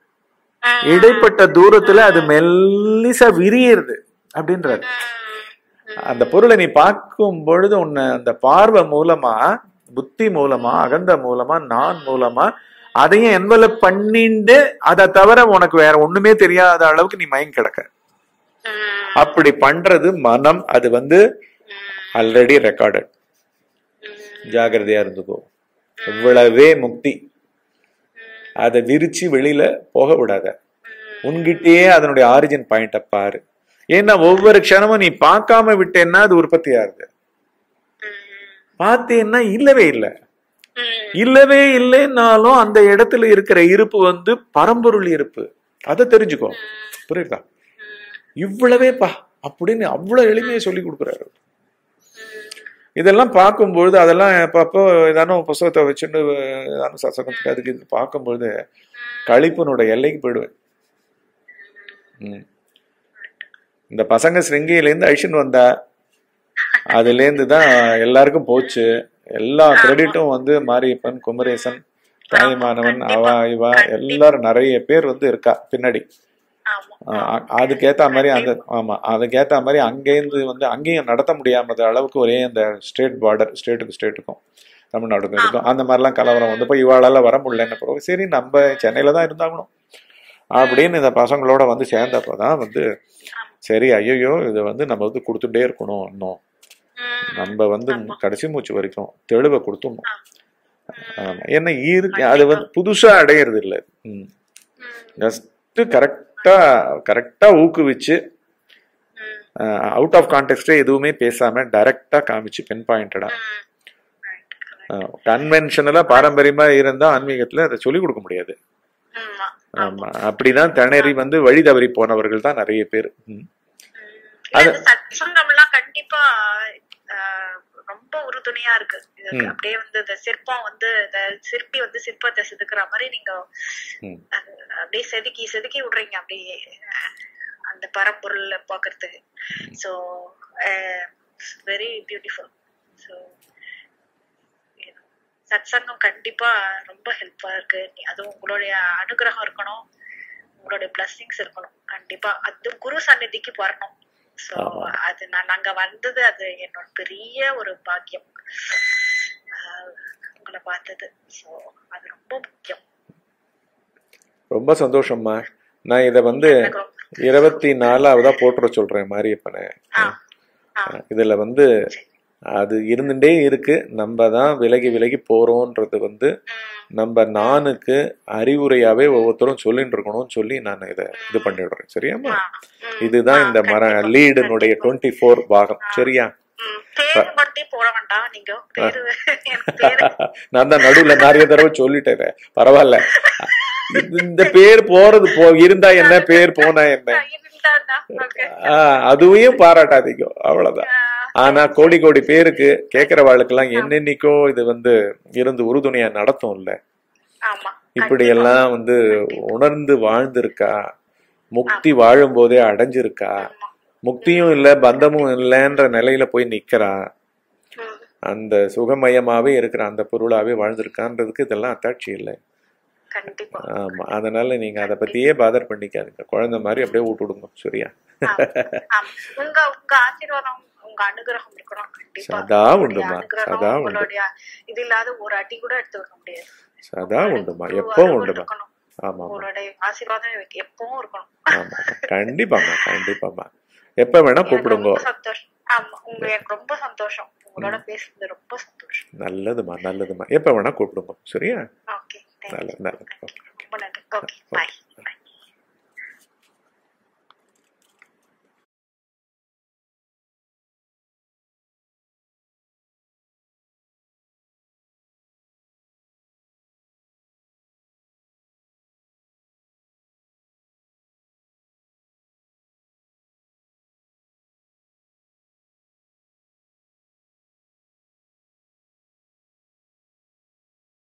ம், இடைப்பட்ட தூரத்துல அது மெல்லிசா விரியிருது அப்படின்றாரு ம், அந்த பொருளை நீ பார்க்கும் பொழுது உன்னை அந்த பார்வை மூலமா புத்தி மூலமா அகந்த மூலமா நான் மூலமா அதையும் என்வலப் பண்ணிண்டு அதை தவிர உனக்கு வேற ஒண்ணுமே தெரியாத அளவுக்கு நீ மயங்கி கிடக்க ம், அப்படி பண்றது மனம் அது வந்து ஆல்ரெடி ரெக்கார்டட் ம், ஜாகிரதையா இருந்துக்கோ இவ்வளவே முக்தி அதை விரிச்சு வெளியில போக விடாத உன்கிட்டயே அதனுடைய ஆரிஜின் பாயிண்ட பாரு ஏன்னா ஒவ்வொரு க்ஷணமும் நீ பார்க்காம விட்டேன்னா அது உற்பத்தி ஆகுது பார்த்தேன்னா இல்லவே இல்லை ம், இல்லவே இல்லைன்னாலும் அந்த இடத்துல இருக்கிற இருப்பு வந்து பரம்பொருள் இருப்பு அதை தெரிஞ்சுக்கோ புரியுதா இவ்வளவேப்பா அப்படின்னு அவ்வளவு எளிமையை சொல்லி கொடுக்குறாரு இதெல்லாம் பார்க்கும்பொழுது அதெல்லாம் அப்பப்போ ஏதானும் புஸ்தகத்தை வச்சுட்டு ஏதானும் சசகத்துக்கு அதுக்கு இது பார்க்கும்பொழுது கழிப்பினோட எல்லைக்கு போயிடுவேன் ம். இந்த பசங்க சிருங்கியிலேருந்து அழிச்சுன்னு வந்தா அதுலேருந்து தான் எல்லாருக்கும் போச்சு எல்லா கிரெடிட்டும் வந்து மாரியப்பன் குமரேசன் தாய்மானவன் அவா இவா எல்லாரும் நிறைய பேர் வந்து இருக்கா பின்னாடி ஆமா ஆஹ் அ- அதுக்கேத்த மாதிரி அந்த ஆமா அதுக்கேத்த மாதிரி அங்கேருந்து வந்து அங்கேயும் நடத்த முடியாத அளவுக்கு ஒரே அந்த ஸ்டேட் பார்டர் ஸ்டேட்டுக்கு ஸ்டேட்டுக்கும் தமிழ்நாடுக்கும் இருக்கும் அந்த மாதிரிலாம் கலவரம் வந்து போய் இவாளால வர முடியலன்னு பிறகு சரி நம்ம சென்னையில தான் இருந்தாகணும் அப்படின்னு இந்த பசங்களோட வந்து சேர்ந்தப்பதான் வந்து சரி ஐயோ இது வந்து நம்ம வந்து கொடுத்துட்டே இருக்கணும் இன்னும் ம், நம்ம வந்து கடைசி மூச்சு வரைக்கும் தெளிவை கொடுத்துடணும் ஆமா ஏன்னா இருக்கு அது வந்து புதுசா அடையிறது இல்லை ம் ம், ஜஸ்ட் கரெக்டா கரெக்டா ஊக்குவிச்சு ம், அவுட் ஆஃப் கான்டெக்ட்டே எதுவுமே பேசாம டைரக்டா காமிச்சு பென் பாயிண்டடா ம். Right, correct. கன்வென்ஷனலா பாரம்பரியமா இருந்தா ஆன்மீகத்துல அதை சொல்லிக் கொடுக்க முடியாது ஆமா. ஆமா அப்படிதான் திணறி வந்து வழி தவறி போனவர்கள் தான் நிறைய பேர் ம். இல்ல, இந்த சத்சங்கம்லாம் கண்டிப்பா ஆஹ், ரொம்ப உறுதுணையா இருக்கு இதுக்கு ம். அப்படியே வந்து இந்த சிற்பம் வந்து இந்த சிற்பி வந்து சிற்பத்தை செதுக்குற மாதிரி நீங்க ம். அது அப்படியே செதுக்கி செதுக்கி விடுறீங்க அப்படியே அஹ், அந்த பரம்பொருள் பாக்குறதுக்கு ஸோ வெரி பியூட்டிஃபுல் ஸோ சத்சங்கம் கண்டிப்பா ரொம்ப ஹெல்ப்பா இருக்கு நீ- அதுவும் உங்களுடைய அனுகிரகம் இருக்கணும் உங்களுடைய பிளஸ்ஸிங்ஸ் இருக்கணும் கண்டிப்பா அது குரு சந்நிதிக்கு வரணும் சோ ஆமா. அது நான் நாங்க வந்தது அது என்னோட பெரிய ஒரு பாக்கியம் ஆஹ் உங்களை பார்த்தது சோ அது ரொம்ப முக்கியம் ரொம்ப சந்தோஷம்மா நான் இத வந்து எனக்கு ரொம்ப- இருபத்தி நாலாவதா போட்டுற சொல்றேன் மாரியப்பனை ஆ, ஆ, இதுல வந்து அது இருந்துட்டே இருக்கு நம்ம தான் விலகி விலகி போறோன்றது வந்து ம், நம்ம நானுக்கு அறிவுரையாவே ஒவ்வொருத்தரும் சொல்லிட்டு இருக்கணும்னு சொல்லி நான் இதை இது பண்ணிடுறேன் சரியாம்மா ஆ, ம், இதுதான் இந்த மர கண்டிப்பா, லீடுனுடைய டுவெண்ட்டி ஃபோர் பாகம் சரியா ம், பேரு மட்டும் போட வேண்டாம் நீங்க பேரு எனக்கு பேரு நான் தான் நடுவுல நிறைய தடவை சொல்லிட்டேன் பரவாயில்ல இது- இந்த பேர் போறது போ இருந்தா என்ன பேர் போனா என்ன இருந்தா, okay. ஆஹ் அதுவையும் பாராட்டாதீங்க அவ்வளவுதான் ஆனா கோடி கோடி பேருக்கு கேக்குறவாளுக்கெல்லாம் என்னென்னைக்கோ இது வந்து இருந்து உறுதுணையா நடத்தும் இல்ல ஆமா இப்படி எல்லாம் வந்து உணர்ந்து வாழ்ந்திருக்கா முக்தி வாழும் போதே அடைஞ்சிருக்கா ஆமா. முக்தியும் இல்ல பந்தமும் இல்லைன்ற நிலையில போய் நிக்கிறா ம், அந்த சுகமயமாவே இருக்கிற அந்த பொருளாவே வாழ்ந்திருக்கான்றதுக்கு இதெல்லாம் அத்தாட்சி இல்லை கண்டிப்பா ஆமா அதனால நீங்க அதை பத்தியே பாதர் பண்ணிக்காதீங்க குழந்தை மாதிரி அப்படியே விட்டு விடுங்க சரியா ஆமா. ஆமா. உங்க உங்க ஆசீர்வாதம் உங்க அனுகிரகம் இருக்கணும் கண்டிப்பா சதா உங்களுடைய உண்டுமா அனுகிரகம், சதா உண்டு உங்களுடைய இது இல்லாத ஒரு அடி கூட எடுத்து வைக்க முடியாது சதா உண்டுமா ஒரு எப்பவும் அருள் உண்டுமா இருக்கணும். ஆமாமா உங்களுடைய ஆசீர்வாதம் எனக்கு எப்பவும் இருக்கணும் ஆமா கண்டிப்பாமா கண்டிப்பாமா எப்ப வேணா எனக்கு கூப்பிடுங்க ரொம்ப சந்தோஷம் ஆமா உங்க எனக்கு ரொம்ப சந்தோஷம் உங்களோட பேசுறது ரொம்ப சந்தோஷம் நல்லதுமா நல்லதுமா எப்ப வேணா கூப்பிடுங்க சரியா ஓகே நல்லது நல்லது ஓகே ரொம்ப நன்றி ஓகே பாய்